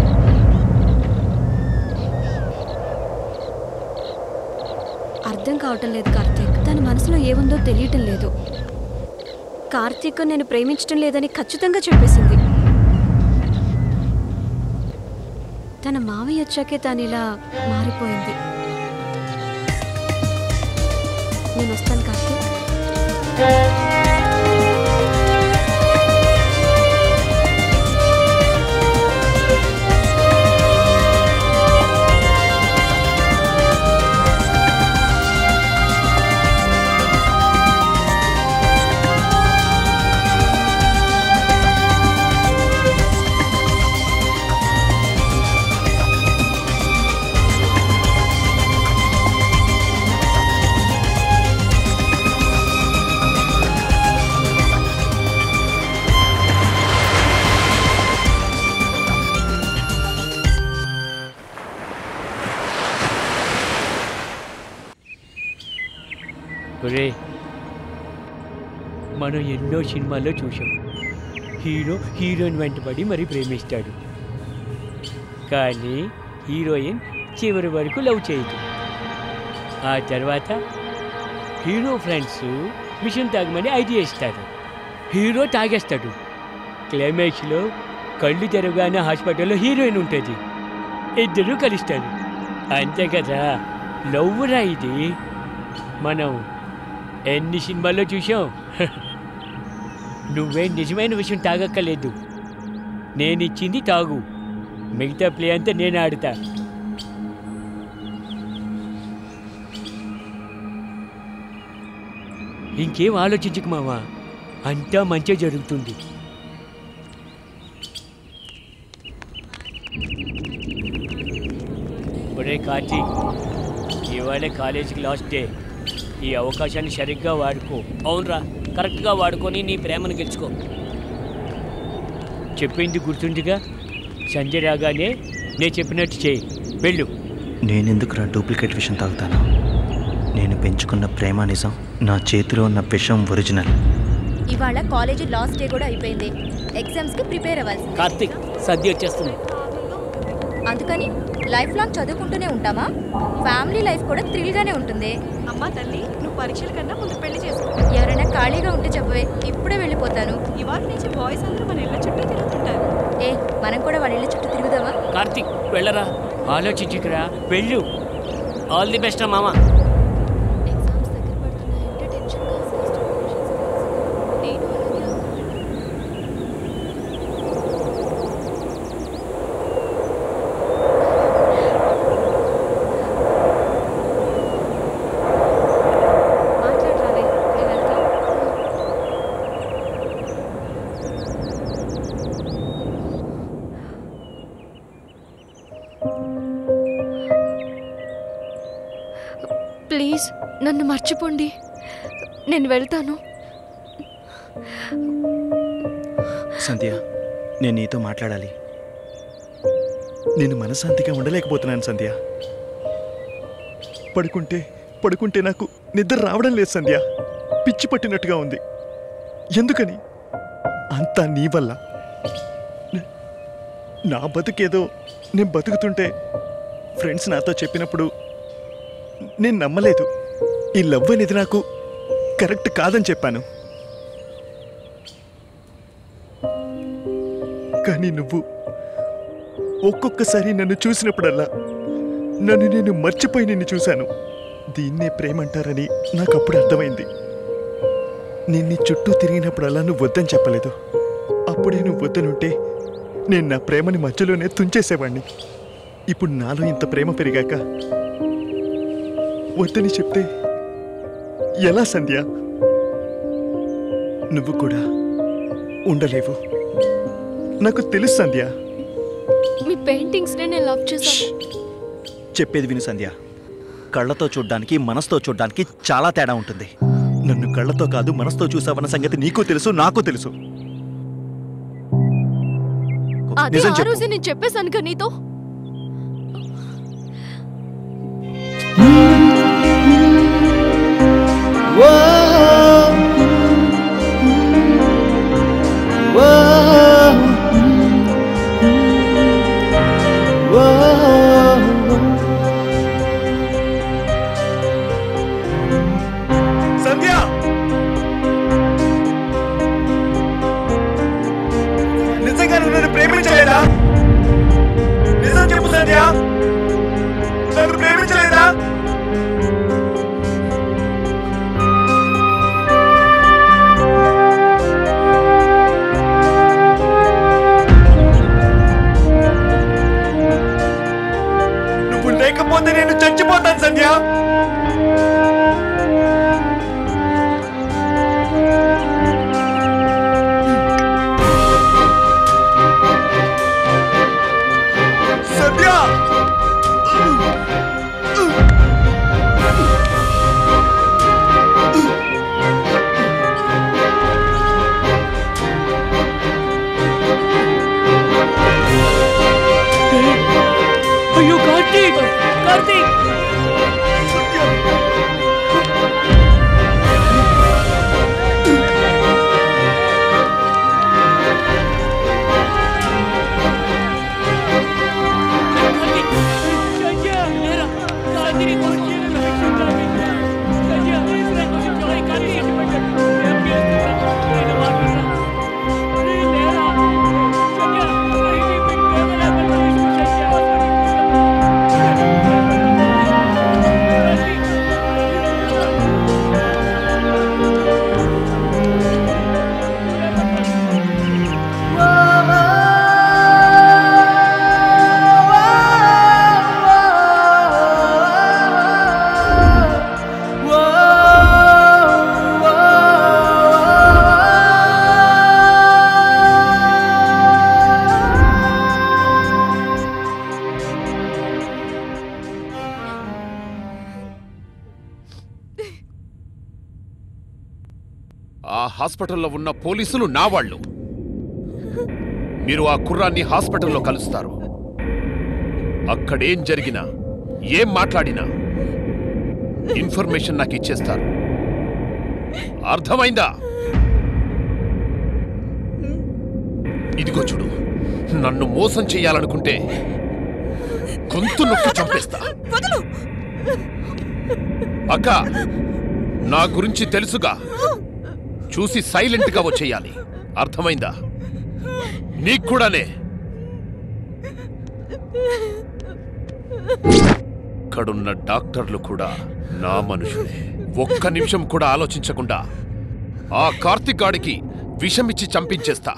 అర్థం కావటం లేదు కార్తీక్ తన మనసులో ఏముందో తెలియటం లేదు కార్తీక్ నేను ప్రేమించటం లేదని ఖచ్చితంగా చెప్పేసింది తన మావయ్య వచ్చాకే తను ఇలా మారిపోయింది నేను వస్తాను కార్తీక్ ఒరే మనం ఎన్నో సినిమాల్లో చూసాం హీరో హీరోయిన్ వెంటబడి మరీ ప్రేమిస్తాడు కానీ హీరోయిన్ చివరి వరకు లవ్ చేయదు ఆ తర్వాత హీరో ఫ్రెండ్స్ విషయం తాగమని ఐడియా ఇస్తారు హీరో తాగేస్తాడు క్లైమాక్స్లో కళ్ళు తెరవగానే హాస్పిటల్లో హీరోయిన్ ఉంటుంది ఇద్దరు కలుస్తారు అంతే కదా లవ్ రా ఇది మనం ఎన్ని సినిమాల్లో చూసాం నువ్వేం నిజమైన విషయం తాగక్కర్లేదు నేను ఇచ్చింది తాగు మిగతా ప్లే అంతా నేను ఆడుతా ఇంకేం ఆలోచించకు మావా అంతా మంచిగా జరుగుతుంది ఒరే కార్తీక్ ఇవాళ కాలేజీకి లాస్ట్ డే ఈ అవకాశాన్ని సరిగ్గా వాడుకో అవునరా కరెక్ట్గా వాడుకొని నీ ప్రేమను గెలుచుకో చెప్పింది గుర్తుందిగా సంజయ్ రాగానే నేను చెప్పినట్టు చేయి వెళ్ళు నేనెందుకురా డూప్లికేట్ విషం తాగుతాను నేను పెంచుకున్న ప్రేమ నిజం నా చేతిలో ఉన్న విషం ఒరిజినల్ ఇవాళ కాలేజీ లాస్ట్ డే కూడా అయిపోయింది ఎగ్జామ్స్ కి ప్రిపేర్ అవ్వాల్సి కార్తీక్ సద్య వచ్చేస్తుంది అందుకని లైఫ్ లాంగ్ చదువుకుంటూనే ఉంటామా ఫ్యామిలీ లైఫ్ కూడా థ్రిల్ గానే ఉంటుంది అమ్మా తల్లి నువ్వు పరీక్షల కన్నా ముందు పెళ్లి చేసుకో ఎవరైనా ఖాళీగా ఉంటే చెప్పవే ఇప్పుడే వెళ్ళిపోతాను ఇవాళ నుంచి బాయ్స్ అందరూ మన ఇళ్ళ చుట్టూ తిరుగుతుంటారు ఏ మనం కూడా వాళ్ళ ఇళ్ళ చుట్టూ తిరుగుదామా కార్తీక్ వెళ్ళరా ఆలోచించుకురా వెళ్ళు ఆల్ ది బెస్ట్ మామ మాట్లాడరావే నేను వెళ్తా ప్లీజ్ నన్ను మర్చిపోండి నేను వెళ్తాను సంధ్య నేను నీతో మాట్లాడాలి నేను మనశాంతిగా ఉండలేకపోతున్నాను సంధ్య పడుకుంటే పడుకుంటే నాకు నిద్ర రావడం లేదు సంధ్య పిచ్చి పట్టినట్టుగా ఉంది ఎందుకని అంతా నీ వల్ల నే- నా బతుకేదో నేను బతుకుతుంటే ఫ్రెండ్స్ నాతో చెప్పినప్పుడు నేను నమ్మలేదు ఈ లవ్ అనేది నాకు కరెక్ట్ కాదని చెప్పాను కానీ నువ్వు ఒక్కొక్కసారి నన్ను చూసినప్పుడల్లా నన్ను నేను మర్చిపోయి నిన్ను చూశాను దీన్నే ప్రేమంటారని నాకు అప్పుడు అర్థమైంది నేను నీ చుట్టూ తిరిగినప్పుడల్లా నువ్వు వద్దని చెప్పలేదు అప్పుడే నువ్వు వద్దనుంటే నేను నా ప్రేమని మధ్యలోనే తుంచేసేవాణ్ణి ఇప్పుడు నాలో ఇంత ప్రేమ పెరిగాక వద్దని చెప్తే ఎలా సంధ్య నువ్వు కూడా ఉండలేవు నాకు తెలుసు సంధ్య మీ పెయింటింగ్స్ నేను లవ్ చేశాను చెప్పేది విను సంధ్య కళ్ళతో చూడ్డానికి మనసుతో చూడ్డానికి చాలా తేడా ఉంటుంది నన్ను కళ్ళతో కాదు మనసుతో చూసావన్న సంగతి నీకు తెలుసు నాకు తెలుసు అదే నిజం ఆ చెప్పు. రోజే నేను చెప్పేశాను కదా నీతో సంధ్య నిజంగా నువ్వు నన్ను ప్రేమించలేదా నిజం చెప్పు సంధ్య నన్ను ప్రేమించలేదా నువ్వు లేకపోతే నేను చచ్చిపోతాను సంధ్య సంధ్య అయ్యో కార్తీక్ కార్తీక్ ఆ హాస్పిటల్లో ఉన్న పోలీసులు నా వాళ్ళు మీరు ఆ కుర్రాన్ని హాస్పిటల్లో కలుస్తారు అక్కడేం జరిగినా ఏం మాట్లాడినా ఇన్ఫర్మేషన్ నాకు ఇచ్చేస్తారు అర్థమైందా ఇదిగో చూడు నన్ను మోసం చేయాలనుకుంటే గొంతు నొక్కి చంపేస్తా అక్క నా గురించి తెలుసుగా చూసి సైలెంట్ గా వచ్చేయాలి అర్థమైందా నీకు కూడానే ఇక్కడున్న డాక్టర్లు కూడా నా మనుషులే ఒక్క నిమిషం కూడా ఆలోచించకుండా ఆ కార్తిక్ గాడికి విషమిచ్చి చంపించేస్తా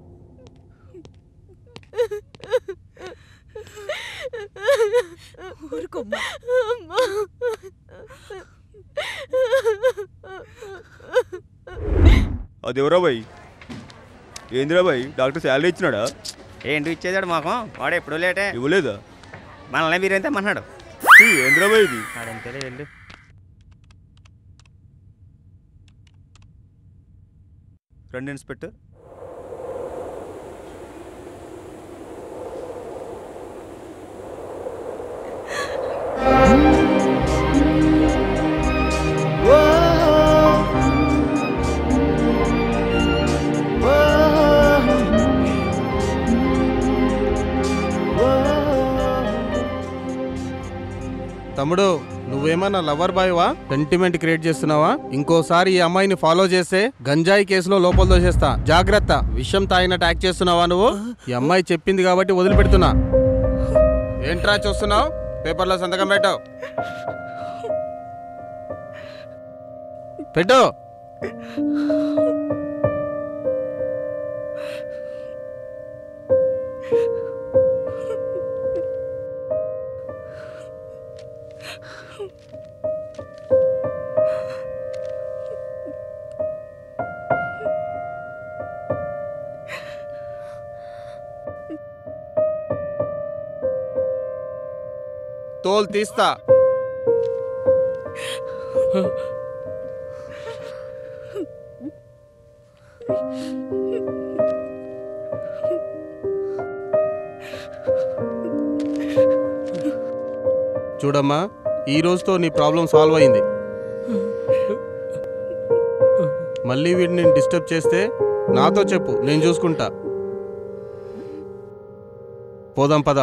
ఊరుకోమ్మా అదెవరా బాయ్ ఏందిరా బాయ్ డాక్టర్ శాలరీ ఇచ్చినాడా ఏంటి ఇచ్చేదాడు మాకు వాడు ఎప్పుడు లేటే ఇవ్వలేదా మనల్ని మీరేంతే అన్నాడు ఏంద్రా బాయ్ ఇది ఆడంతేలే వెళ్ళు రండి ఇన్స్పెక్టర్ తమ్ముడు నువ్వేమన్నా లవర్ బాయ్వా సెంటిమెంట్ క్రియేట్ చేస్తున్నావా ఇంకోసారి ఈ అమ్మాయిని ఫాలో చేస్తే గంజాయి కేసులో లోపల దోసేస్తా జాగ్రత్త విషం తాగినట్టు యాక్ట్ చేస్తున్నావా నువ్వు ఈ అమ్మాయి చెప్పింది కాబట్టి వదిలిపెడుతున్నా ఏంట్రా చూస్తున్నావు పేపర్లో సంతకం పెట్టావు పెట్టు తోలు తీస్తా చూడమ్మా ఈ రోజుతో నీ ప్రాబ్లం సాల్వ్ అయింది మళ్ళీ వీడిని నేను డిస్టర్బ్ చేస్తే నాతో చెప్పు నేను చూసుకుంటా పోదాం పద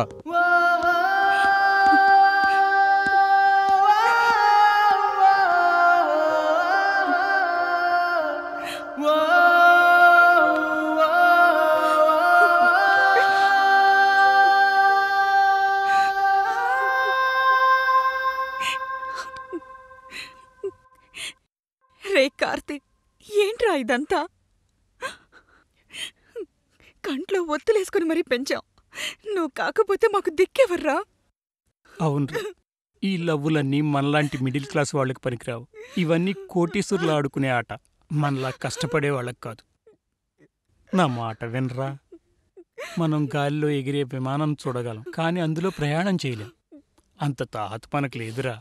రే కార్తీక్ ఏంట్రా ఇదంతా కంట్లో ఒత్తులేసుకుని మరీ పెంచాం నువ్వు కాకపోతే మాకు దిక్కెవర్రా అవును ఈ లవ్వులన్నీ మనలాంటి మిడిల్ క్లాస్ వాళ్ళకి పనికిరావు ఇవన్నీ కోటీశ్వరులు ఆడుకునే ఆట మనలా కష్టపడే వాళ్ళకి కాదు నా మాట వినరా మనం గాలిలో ఎగిరే విమానం చూడగలం కానీ అందులో ప్రయాణం చేయలేం అంత తాహత మనకు లేదురా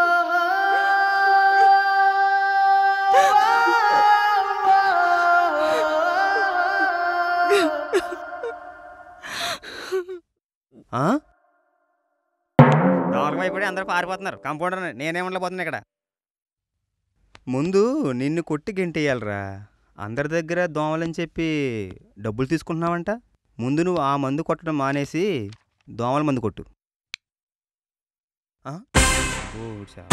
దోమలకు భయపడి అందరూ పారిపోతున్నారు కంపౌండర్ నేనే ఉండలేకపోతున్నా ఇక్కడ ముందు నిన్ను కొట్టి గెంటేయాలరా అందరి దగ్గర దోమలని చెప్పి డబ్బులు తీసుకుంటున్నావంట ముందు నువ్వు ఆ మందు కొట్టడం మానేసి దోమల మందు కొట్టు ఆ? ఓ, చా-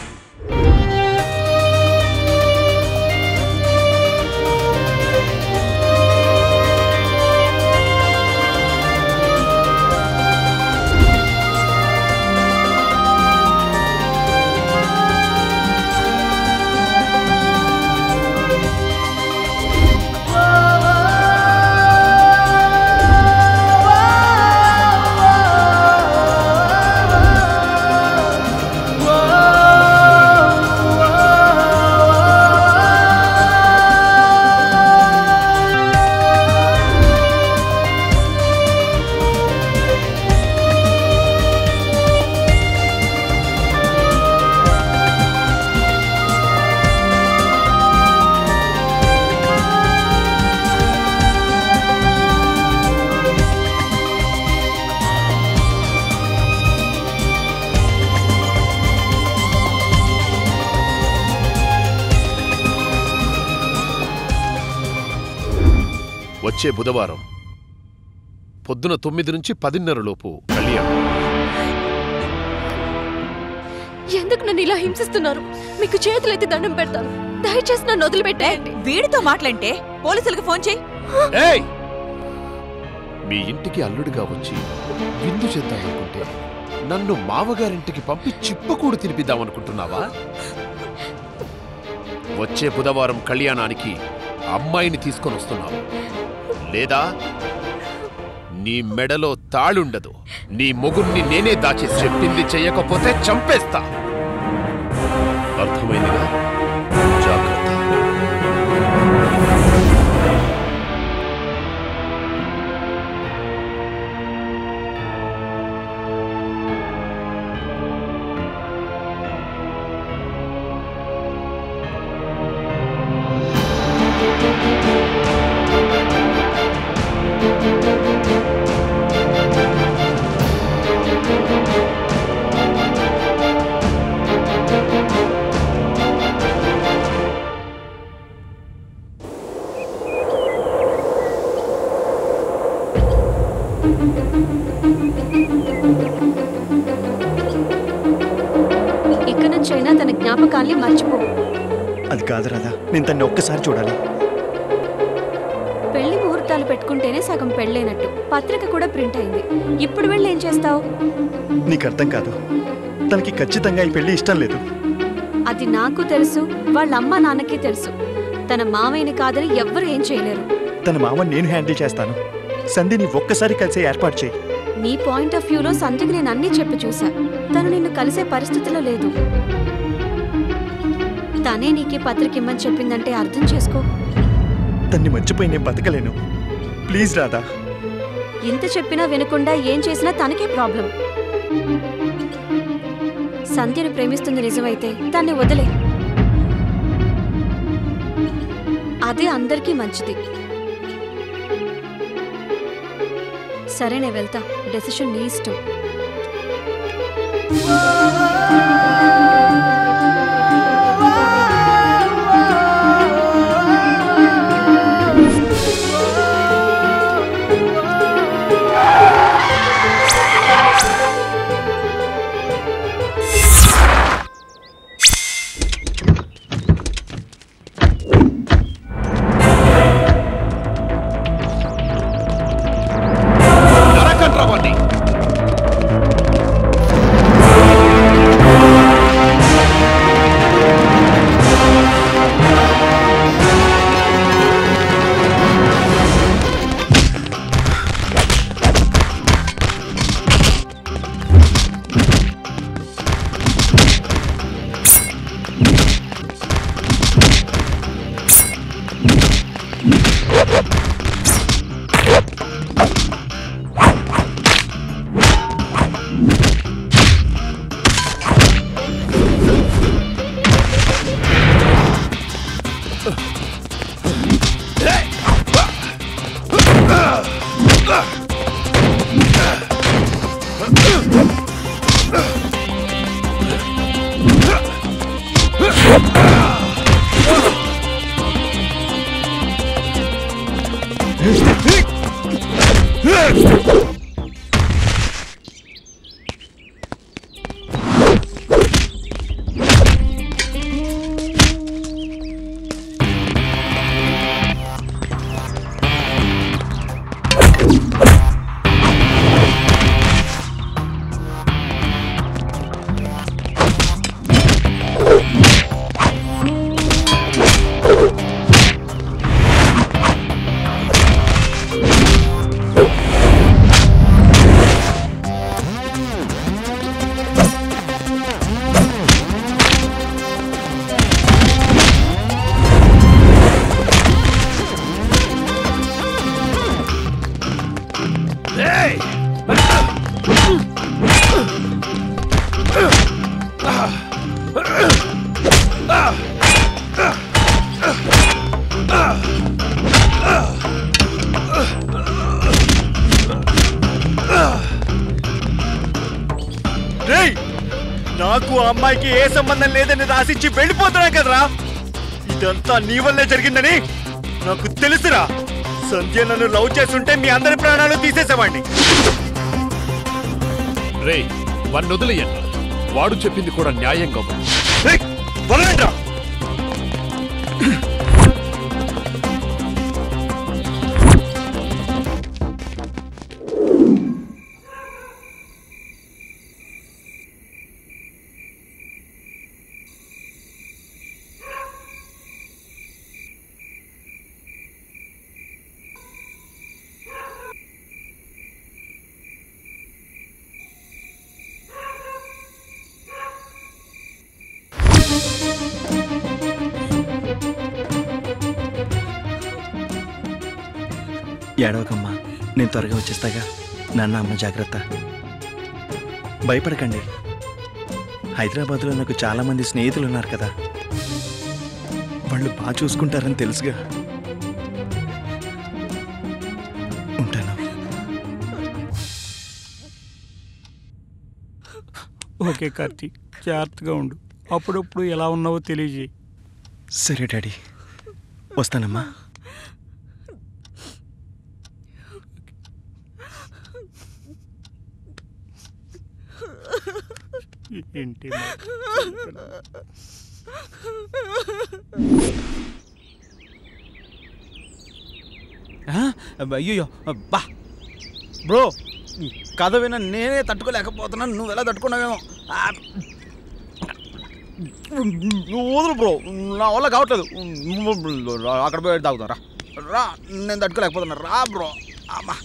వచ్చే బుధవారం పొద్దున తొమ్మిది నుంచి పదిన్నర లోపు కళ్యాణం ఎందుకు నన్ను ఇలా హింసిస్తున్నారు మీకు చేతులైతే దండం పెడతాను దయచేసి నన్ను వదిలిపెట్టేయండి వీడితో మాట్లాంటే పోలీసులకు ఫోన్ చేయి ఏయ్ మీ ఇంటికి అల్లుడిగా వచ్చి విందు చేద్దామనుకుంటే నన్ను మామగారింటికి పంపి చిప్పకూడు తినిపిద్దామనుకుంటున్నావా వచ్చే బుధవారం కళ్యాణానికి అమ్మాయిని తీసుకొని వస్తున్నావు లేదా నీ మెడలో తాళుండదు నీ మొగుణ్ణి నేనే దాచి చెప్పింది చెయ్యకపోతే చంపేస్తా అర్థమైందిగా జాగ్రత్త ఇక్కడ నుంచి జ్ఞాపకాల్ని మర్చిపో అది కాదు రాధా నేను తన్ని ఒక్కసారి చూడాలి పెళ్లి ముహూర్తాలు పెట్టుకుంటేనే సగం పెళ్ళైనట్టు పత్రిక కూడా ప్రింట్ అయింది ఇప్పుడు వెళ్ళి ఏం చేస్తావు నీకు అర్థం కాదు తనకి ఖచ్చితంగా ఈ పెళ్లి ఇష్టం లేదు అది నాకు తెలుసు వాళ్ళ అమ్మ నాన్నకి తెలుసు తన మామయ్యని కాదని ఎవ్వరు ఏం చేయలేరు తన మామ నేను హ్యాండిల్ చేస్తాను సంధిని ఒక్కసారి కలిసే ఏర్పాటు చేయి నీ పాయింట్ ఆఫ్ వ్యూలో సంధ్యకి నేను అన్నీ చెప్పి చూసా తను నిన్ను కలిసే పరిస్థితిలో లేదు తనే నీకే పత్రిక ఇమ్మని చెప్పిందంటే అర్థం చేసుకో తన్ని మర్చిపోయి నేను బతకలేను ప్లీజ్ రాధా ఇంత చెప్పినా వినకుండా ఏం చేసినా తనకే ప్రాబ్లం సంధ్యను ప్రేమిస్తుంది నిజమైతే దాన్ని వదిలే అదే అందరికీ మంచిది సరే నేను వెళ్తా డెసిషన్ నీ ఇష్టం నరకండ్రా వాణ్ణి. రేయ్ నాకు ఆ అమ్మాయికి ఏ సంబంధం లేదని రాసిచ్చి వెళ్ళిపోతున్నా కదరా ఇదంతా నీ వల్లే జరిగిందని నాకు తెలుసురా సంధ్య నన్ను లవ్ చేస్తుంటే మీ అందరి ప్రాణాలు తీసేసేవాడిని రే వాడిని వదిలేయండి వాడు చెప్పింది కూడా న్యాయంగా ఉంది వదలండ్రా ఏడవకమ్మా నేను త్వరగా వచ్చేస్తాగా నాన్న అమ్మ జాగ్రత్త భయపడకండి హైదరాబాద్లో నాకు చాలామంది స్నేహితులు ఉన్నారు కదా వాళ్ళు బాగా చూసుకుంటారని తెలుసుగా ఉంటాను ఓకే కార్తీక్ జాగ్రత్తగా ఉండు అప్పుడప్పుడు ఎలా ఉన్నావో తెలియజేయి సరే డాడీ వస్తానమ్మా ఏంటి మా- అయ్యో బా బ్రో కథ విన నేనే తట్టుకోలేకపోతున్నాను నువ్వు ఎలా తట్టుకున్నావేమో ఆ, నువ్వు వదులు బ్రో నా వల్ల కావట్లేదు అక్కడ పోయి తాగుతాం రా రా నేను తట్టుకోలేకపోతున్నా రా బ్రో అమ్మా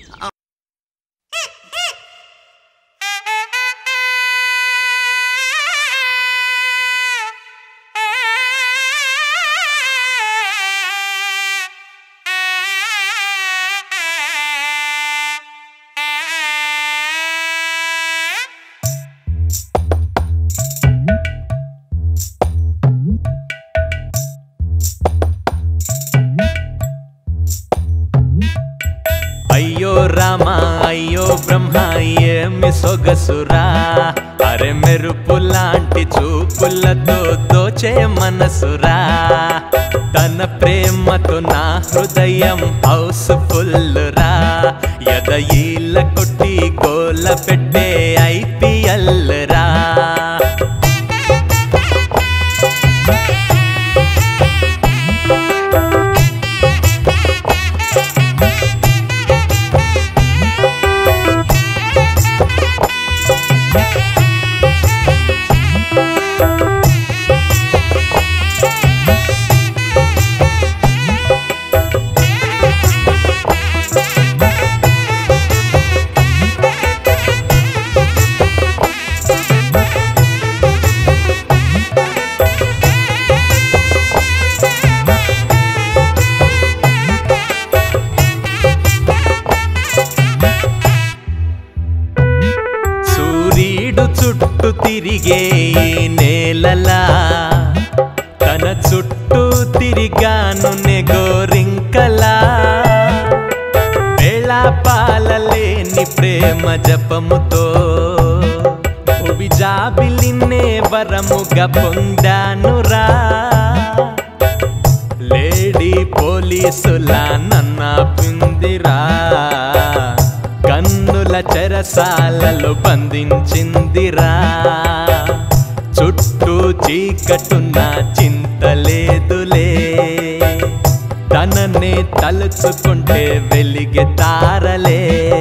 అయ్యో రామ అయ్యో బ్రహ్మ ఏమి సొగసురా అరే మెరుపు లాంటి చూపులతో దోచే మనసురా తన ప్రేమతో నా హృదయం హౌస్ ఫుల్ రా ఎదయిల కొట్టి గోల పెట్టే ఐపీఎల్ రా సూర్యుడు చుట్టూ తిరిగే ఈ నేలలా తన చుట్టూ తిరిగాను నెగోరింకలా వేళాపాలలేని ప్రేమ జపముతో భువి జాబిలినే వరముగా పొందానురా లేడీ పోలీసులా నన్న పిందిరా కన్నుల చెరసాలలో బంధించిందిరా చుట్టూ చీకటున్న చింతలేదులే తననే తలుచుకుంటే వెలిగే తారలే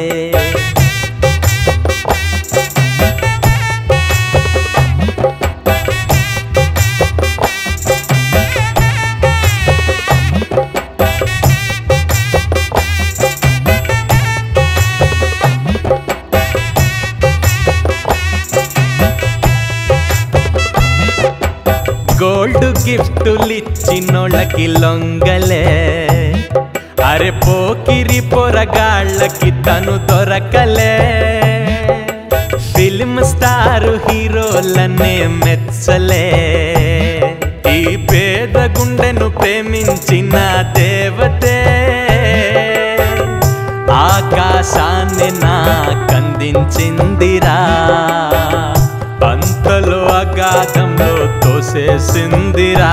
గోల్డ్ గిఫ్టులిచ్చినోళ్ళకి లొంగలే అరే పోకిరి పొరగాళ్ళకి తను దొరకలే ఫిల్మ్ స్టార్ హీరోలనే మెచ్చలే ఈ పేద గుండెను ప్రేమించిన దేవతే ఆకాశాన్ని నాకందించిందిరా అంతలో అగాధంలో తోసేసిందిరా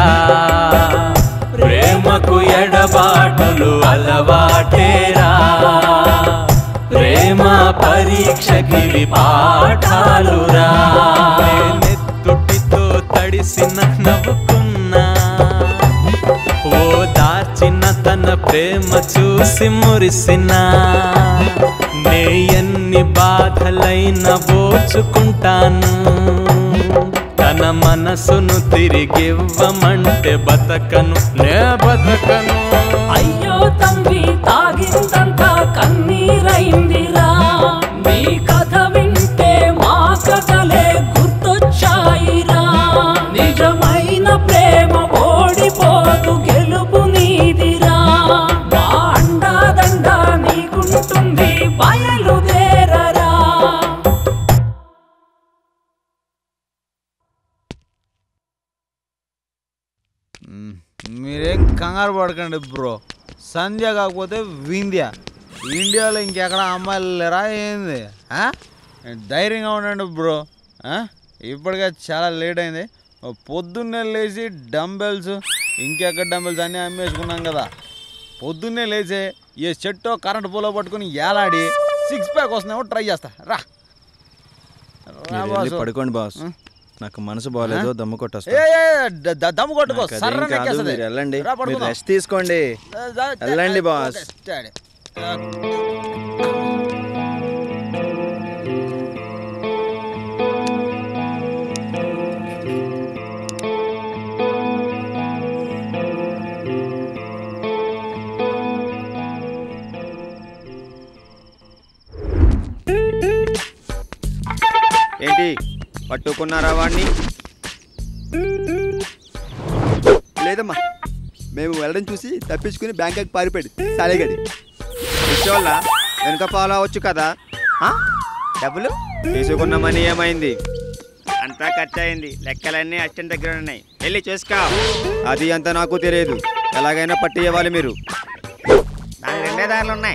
ప్రేమకు ఎడబాటులు అలవాటేరా ప్రేమ పరీక్షకి పాఠాలురా నెత్తుటితో తడిసిన నవ్వుకున్నా ఓ దాచిన తన ప్రేమ చూసి మురిసిన నే ఎన్ని బాధలైన ఓచుకుంటాను తన మనసును తిరిగివ్వమంటే బతకను నే బతకను అయ్యో తండ్రి తాగిందంతా కన్నీరైందిరా నీ కథ వింటే మా కథలే గుర్తొచ్చాయిరా నిజమైన ప్రేమ ఓడిపోదు గెలుపు నీదిరా మా అండాదండ నీకుంటుంది బయలుదేరరా మీరేం కంగారు పడకండి బ్రో సంధ్య కాకపోతే వింధ్య ఇండియాలో ఇంకెక్కడ అమ్మాయిలు లేరా ఏంది ఆ? ధైర్యంగా ఉండండి బ్రో ఆ? ఇప్పటికే చాలా లేట్ అయింది పొద్దున్నే లేచి డంబెల్స్ ఇంకెక్కడ డంబెల్స్ అన్నీ అమ్మేసుకున్నాం కదా పొద్దున్నే లేచి ఏ చెట్టో కరెంట్ పోలో పట్టుకుని ఏలాడి సిక్స్ ప్యాక్ వస్తున్నామో ట్రై చేస్తా రా రా మీరు వెళ్ళి బాసు. పడుకోండి బాస్ ఆ? నాకు మనసు బాగాలేదు ఆ? దమ్ము కొట్టొస్తా ఏ ఏ, ద- ద- దమ్ము కొట్టుకో నాకు అదేం సర్రని కాదు, ఎక్కేస్తది. మీరు వెళ్ళండి రా, మీరు పడుకుందాం. రెస్ట్ తీసుకోండి ఏ, ద- ద- వెళ్ళండి ఓకే, బాస్ స్టాడీ. ఏంటి పట్టుకున్నారా వాడిని లేదమ్మా మేము వెళ్ళడం చూసి తప్పించుకుని బ్యాంకాక్ పారిపోయాడు సాలేగడి పిచ్చోళ్ళ వెనుక ఫాలో అవ్వచ్చు కదా ఆ? డబ్బులు తీసుకున్న మనీ ఏమైంది అంతా ఖర్చు అయింది లెక్కలన్నీ అచ్చన్ దగ్గర ఉన్నాయి వెళ్ళి చూసుకో అది అంత నాకు తెలియదు ఎలాగైనా పట్టి ఇవ్వాలి మీరు దాని రెండే దారులు ఉన్నాయి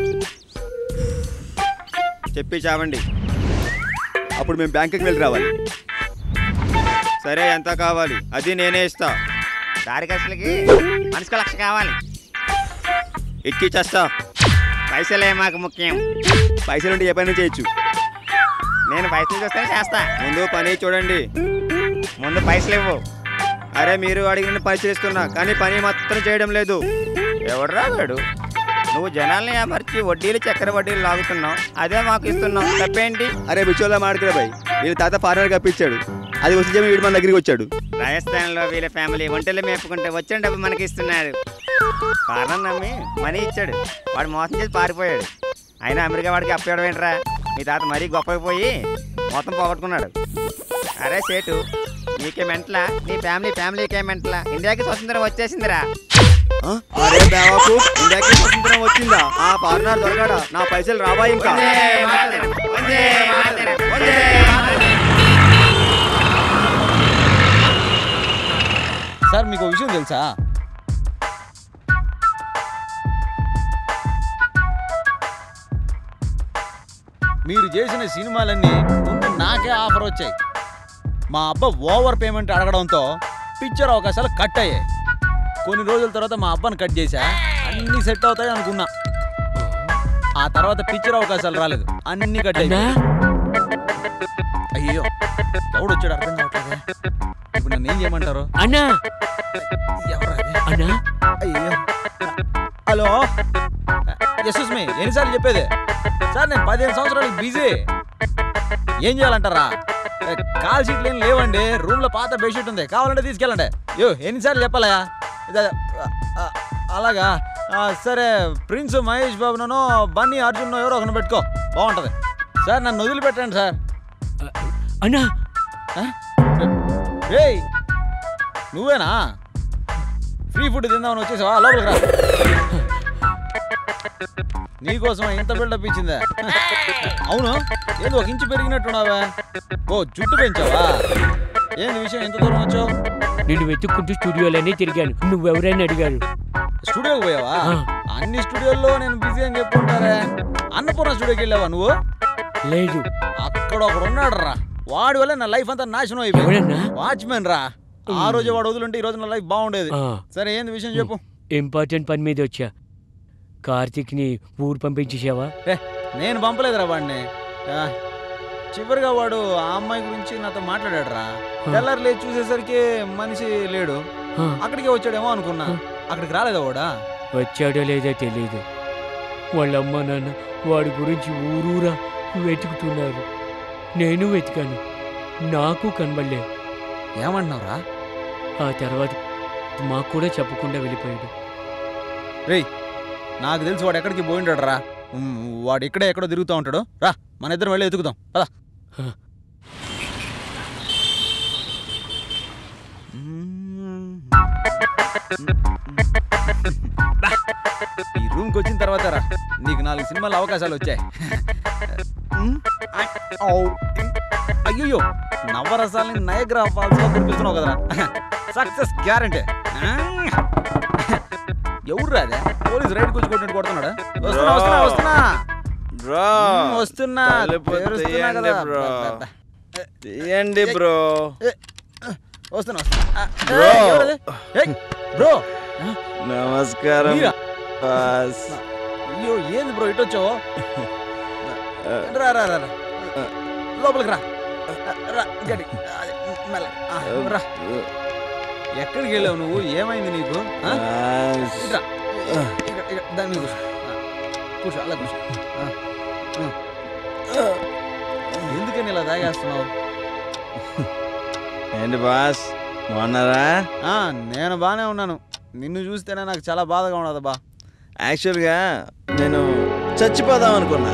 చెప్పి చావండి అప్పుడు మేము బ్యాంకాక్ వెళ్ళి రావాలి సరే ఎంత కావాలి అది నేనే ఇస్తా దారి ఖర్చులకి మనిషికి లక్ష కావాలి ఇచ్చి చేస్తా పైసలే మాకు ముఖ్యం పైసలు ఉంటే ఏ పని చేయొచ్చు నేను పైసలు చూస్తే చేస్తా ముందు పని చూడండి ముందు పైసలు ఇవ్వు అరే మీరు అడిగిన పరిశీలిస్తున్నా కానీ పని మాత్రం చేయడం లేదు ఎవడరా వాడు నువ్వు జనాల్ని అమర్చి వడ్డీలు చక్కెర వడ్డీలు లాగుతున్నావు అదే మాకు ఇస్తున్నావు తప్పేంటి అరే బిచ్చోళ్ళ మాడుకురా బాయ్ వీళ్ళ తాత ఫారెనర్ కప్పించాడు అది వచ్చి చెప్పి వీడు మన దగ్గరికి వచ్చాడు రాజస్థాన్లో వీళ్ళ ఫ్యామిలీ ఒంటెలు మేపుకుంటే వచ్చిన డబ్బు మనకి ఇస్తున్నారు కారణం నమ్మి మనీ ఇచ్చాడు వాడు మోసం చేసి పారిపోయాడు అయినా అమెరికా వాడికి అప్పేయడం ఏంట్రా మీ తాత మరీ గొప్పైపోయి మొత్తం పోగొట్టుకున్నాడు అరే సేటు నీకే మెంట్లా నీ ఫ్యామిలీ ఫ్యామిలీకే మెంట్లా ఇండియాకి స్వతంత్రం వచ్చేసిందిరా అరే బేవాకు ఇండియాకి స్వతంత్రం వచ్చిందా ఆ ఫారినర్ దొరకడా నా పైసలు రావా ఇంకా సార్ మీకు ఒక విషయం తెలుసా మీరు చేసిన సినిమాలన్నీ ముందు నాకే ఆఫర్ వచ్చాయి మా అబ్బ ఓవర్ పేమెంట్ అడగడంతో పిక్చర్ అవకాశాలు కట్ అయ్యాయి కొన్ని రోజుల తర్వాత మా అబ్బని కట్ చేశా అన్నీ సెట్ అవుతాయి అనుకున్నా ఆ తర్వాత పిక్చర్ అవకాశాలు రాలేదు అన్నీ కట్ అయ్యాయి అయ్యో ఎవడు వచ్చాడు అర్థం కావట్లేదే ఇప్పుడు నన్ను ఏం చేయమంటారు అన్నా ఎవరు అది? అన్నా అయ్యో హలో ఎస్ఎస్ మీ ఎన్నిసార్లు చెప్పేది సార్ నేను పదిహేను సంవత్సరాలు బిజీ ఏం చేయాలంటారా ఏ, కాల్ షీట్లు ఏం లేవండి రూమ్ లో పాత బెడ్షీట్ ఉంది కావాలంటే తీసుకెళ్ళండి యో ఎన్నిసార్లు చెప్పాలా ఇదే, ఆ, ఆ, అలాగా ఆ, సరే ప్రిన్స్ మహేష్ బాబునో బన్నీ అర్జున్ ఎవరో ఒకరిని పెట్టుకో బాగుంటది సార్ నన్ను వదిలిపెట్టండి సార్ అన్నా ఏయ్ నువ్వేనా ఫ్రీ ఫుడ్ తిందామని వచ్చేసావా లోపలికి రా నీకోసం ఇంత బిల్డప్ ఇచ్చిందా అవును ఏదో ఒక ఇంచు పెరిగినట్టున్నావా ఓ జుట్టు పెంచావా ఏంది విషయం ఎంత దూరం వచ్చావు నిన్ను వెతుక్కుంటూ స్టూడియోలన్నీ తిరిగాను నువ్వెవరైనా అడిగారు స్టూడియోకి పోయావా ఆ. అన్ని స్టూడియోల్లో నేను బిజీ అని చెప్పుంటారే అన్నపూర్ణ స్టూడియోకి వెళ్ళావా నువ్వు లేదు అక్కడ ఒకడు ఉన్నాడు రా వాడి వల్ల నా లైఫ్ అంతా నాశనం అయిపోయింది ఎవడన్నా? వాచ్మెన్ రా ఆ రోజు వాడు వదులుంటే ఈ రోజు నా లైఫ్ బాగుండేది ఆ. సరే ఏంది విషయం చెప్పు ఇంపార్టెంట్ పని మీద వచ్చా కార్తీక్ని ఊరు పంపించేసావా ఏ నేను పంపలేదురా వాడిని ఆ, చివరిగా వాడు ఆ అమ్మాయి గురించి నాతో మాట్లాడాడు రా తెల్లారు లేచి చూసేసరికి మనిషి లేడు ఆ. అక్కడికే వచ్చాడేమో అనుకున్నా అక్కడికి రాలేదా వాడా వచ్చాడో లేదో తెలియదు వాళ్ళ అమ్మ నాన్న వాడి గురించి ఊరూరా వెతుకుతున్నారు నేను వెతికాను నాకు కనబడలే ఏమంటున్నావురా ఆ తర్వాత మాకు కూడా చెప్పకుండా వెళ్ళిపోయాడు రేయ్ నాకు తెలిసి వాడు ఎక్కడికి పోయింటాడు రా ఉమ్, వాడు ఇక్కడే ఎక్కడో తిరుగుతూ ఉంటాడు రా మన ఇద్దరం వెళ్ళి ఎతుకుదాం పదా ఈ రూమ్కి వచ్చిన తర్వాత రా నీకు నాలుగు సినిమాల అవకాశాలు వచ్చాయి ఉమ్, ఔ, అయ్యో నవరసాలని నయగ్రా ఫాల్స్లో కురిపిస్తున్నావు కదరా సక్సెస్ గ్యారంటీ ఎవరు అదే పోలీస్ రైడ్ కూర్చు కొట్టినట్టు కొడుతున్నాడా వస్తున్నా వస్తున్నా వస్తున్నా బ్రో ఉమ్, వస్తున్నా తలుపు తెరుస్తున్నా తీయండి కదా. బ్రో బా, బా, బా. తీయండి బ్రో వస్తున్నా వస్తున్నా ఆ, బ్రో. ఏయ్, ఎవరది? ఏయ్, బ్రో నమస్కారం మీరా? బాస్ అయ్యో ఏంది బ్రో ఇటు వచ్చావు రా రా రా రా. లోపలికి రా రా గడి మెల్ల- ఆ, రా. ఎక్కడికి వెళ్ళావు నువ్వు ఏమైంది నీకు ఆ? ఇట్రా. ఇక్కడ, ఇక్కడ, దాని మీద కూర్చో ఆ, కూర్చో అలా కూర్చో ఆ, ఆ. ఎందుకని ఇలా తాగేస్తున్నావు ఏంటి బాస్ బాగున్నారా ఆ, నేను బాగానే ఉన్నాను నిన్ను చూస్తేనే నాకు చాలా బాధగా ఉన్నది బా యాక్చువల్గా నేను చచ్చిపోదాం అనుకున్నా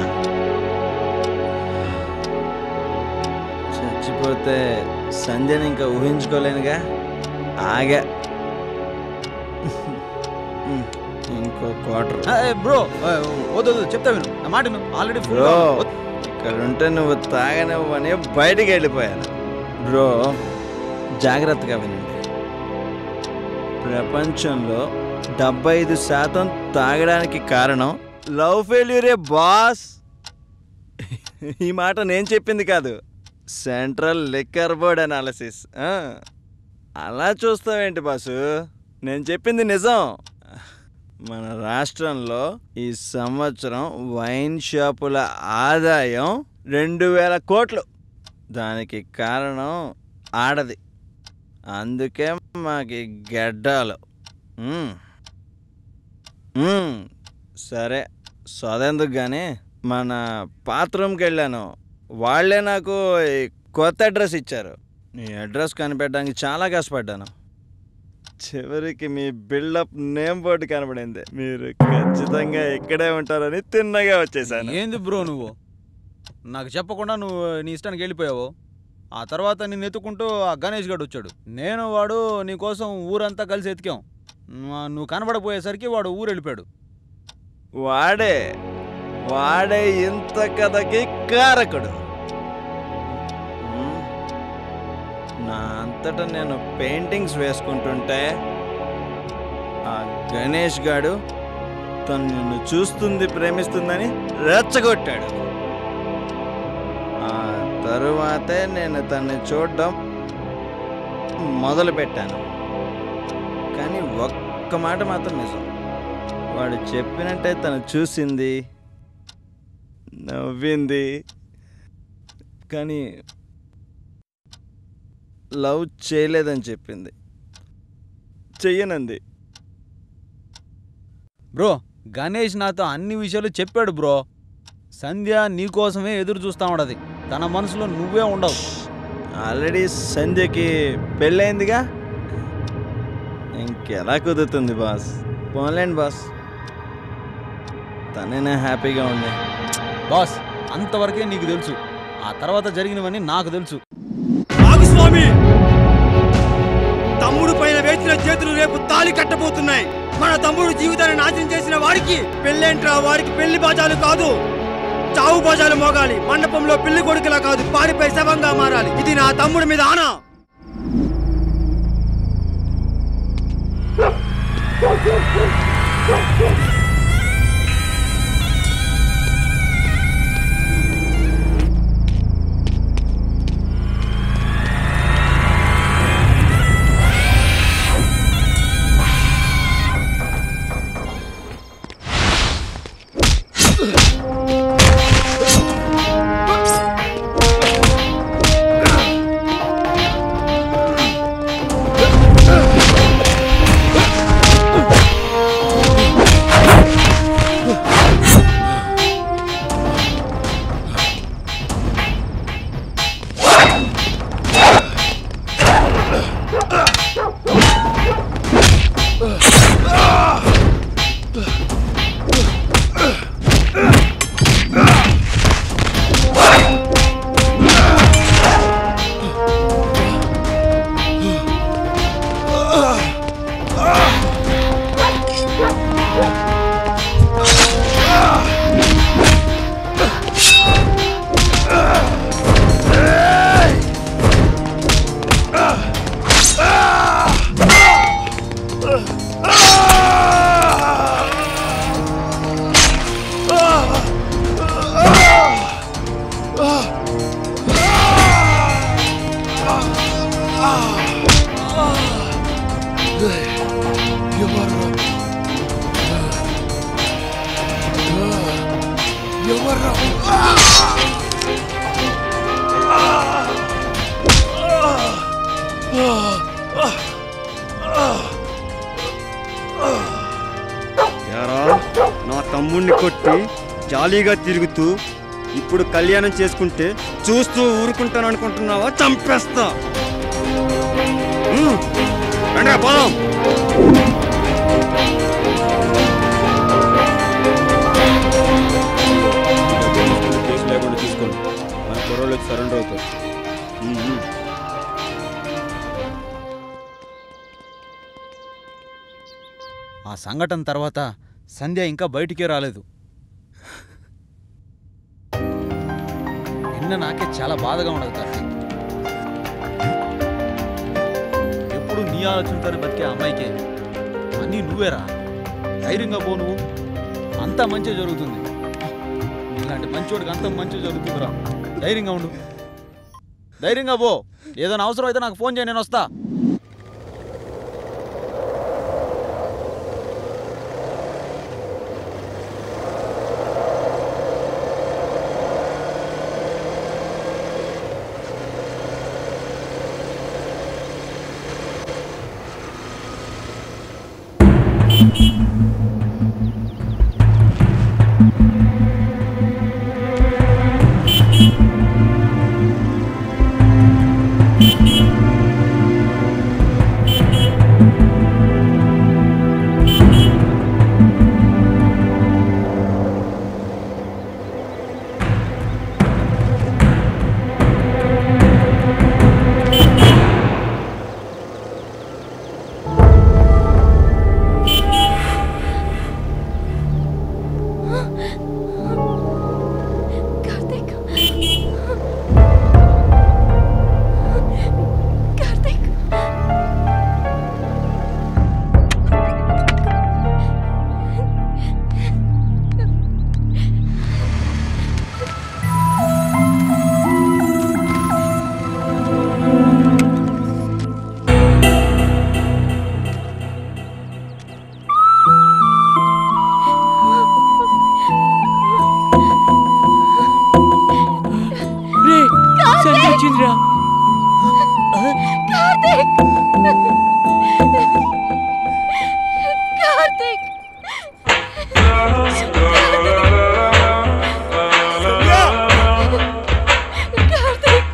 చచ్చిపోతే సంధ్యని ఇంకా ఊహించుకోలేనుగా ఆగా ఉమ్, ఇంకో క్వార్టర్ బ్రో వద్దు వద్దు చెప్తా విను నా మాట విను ఆల్రెడీ ఫుల్ బ్రో ఇక్కడ ఉంటే నువ్వు తాగనివ్వని బయటికి వెళ్ళిపోయాను బ్రో జాగ్రత్తగా వినండి ప్రపంచంలో డెబ్బై ఐదు శాతం తాగడానికి కారణం లవ్ ఫెయిల్యూరే బాస్ ఈ మాట నేను చెప్పింది కాదు సెంట్రల్ లిక్కర్ బోర్డ్ అనాలసిస్ అలా చూస్తావేంటి బాసు నేను చెప్పింది నిజం మన రాష్ట్రంలో ఈ సంవత్సరం వైన్ షాపుల ఆదాయం రెండు వేల కోట్లు దానికి కారణం ఆడది అందుకే మాకు గడ్డాలు మ్మ్. మ్మ్. సరే సోదెందుకు కానీ మన బాత్రూమ్కి వెళ్ళాను వాళ్ళే నాకు ఈ కొత్త అడ్రస్ ఇచ్చారు ఈ అడ్రస్ కనిపెట్టడానికి చాలా కష్టపడ్డాను చివరికి మీ బిల్డప్ నేమ్ బోర్డు కనబడింది మీరు ఖచ్చితంగా ఇక్కడే ఉంటారని తిన్నగా వచ్చేసాను ఏంది బ్రో నువ్వు నాకు చెప్పకుండా నువ్వు నీ ఇష్టానికి వెళ్ళిపోయావు ఆ తర్వాత నిన్ను ఎత్తుకుంటూ ఆ గణేష్ గడు వచ్చాడు నేను వాడు నీ కోసం ఊరంతా కలిసి ఎతికాం నువ్వు- నువ్వు కనబడపోయేసరికి వాడు ఊరు వెళ్ళిపోయాడు వాడే వాడే ఇంత కథకి కారకుడు మ్మ్. నా అంతటా నేను పెయింటింగ్స్ వేసుకుంటుంటే ఆ గణేష్ గాడు తను నిన్ను చూస్తుంది ప్రేమిస్తుందని రెచ్చగొట్టాడు ఆ తరువాతే నేను తన్ని చూడడం మొదలుపెట్టాను కానీ ఒక్క మాట మాత్రం నిజం వాడు చెప్పినట్టే తను చూసింది నవ్వింది కానీ లవ్ చేయలేదని చెప్పింది చెయ్యనంది బ్రో గణేష్ నాతో అన్ని విషయాలు చెప్పాడు బ్రో సంధ్య నీకోసమే ఎదురు చూస్తా ఉండదు తన మనసులో నువ్వే ఉండవు ఆల్రెడీ సంధ్యకి పెళ్ళైందిగా ఇంకెలా కుదురుతుంది బాస్ పోన్లేండి బాస్ తనేనా హ్యాపీగా ఉంది బాస్ అంతవరకే నీకు తెలుసు ఆ తర్వాత జరిగినవన్నీ నాకు తెలుసు స్వామి తమ్ముడు పైన వేసిన చేతులు రేపు తాళి కట్టబోతున్నాయి మన తమ్ముడు జీవితాన్ని నాశనం చేసిన వాడికి పెళ్ళేంట్రా వాడికి పెళ్లి బాజాలు కాదు చావు బాజాలు మోగాలి మండపంలో పెళ్లి కొడుకులా కాదు పారిపై శవంగా మారాలి ఇది నా తమ్ముడి మీద ఆనా యారా నా తమ్ముణ్ణి కొట్టి జాలీగా తిరుగుతూ ఇప్పుడు కళ్యాణం చేసుకుంటే చూస్తూ ఊరుకుంటాను అనుకుంటున్నావా చంపేస్తా ఉమ్, రండిరా, పోదాం కేసు లేకుండా తీసుకోండి మన కుర్రోళ్ళు వచ్చి సరెండర్ అవుతారు ఉమ్, ఉమ్. ఆ సంఘటన తర్వాత సంధ్య ఇంకా బయటికే రాలేదు నిన్న నాకే చాలా బాధగా ఉండదు కార్తీక్ ఎప్పుడు నీ ఆలోచనతో బతికే అమ్మాయికే అన్నీ నువ్వేరా ధైర్యంగా పో నువ్వు అంతా మంచిగా జరుగుతుంది ఇలాంటి మంచోడికి అంత మంచిగా జరుగుతుందిరా ధైర్యంగా ఉండు ధైర్యంగా పో ఏదైనా అవసరం అయితే నాకు ఫోన్ చేయి నేను వస్తా కార్తీక్ కార్తీక్ రే సంధ్య వచ్చిందిరా Karthik Karthik Karthik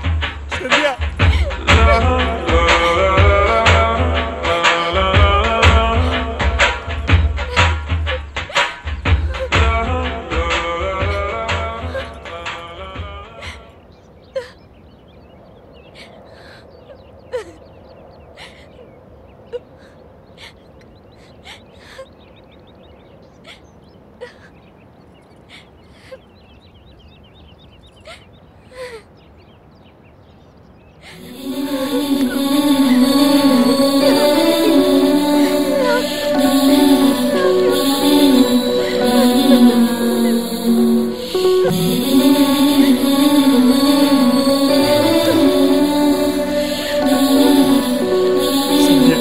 Sandhya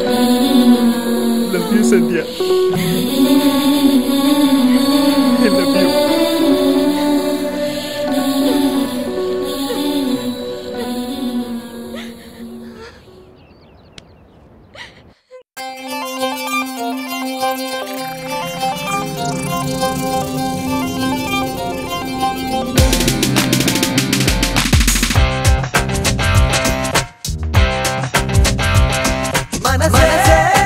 love you Sandhya I love you మనసే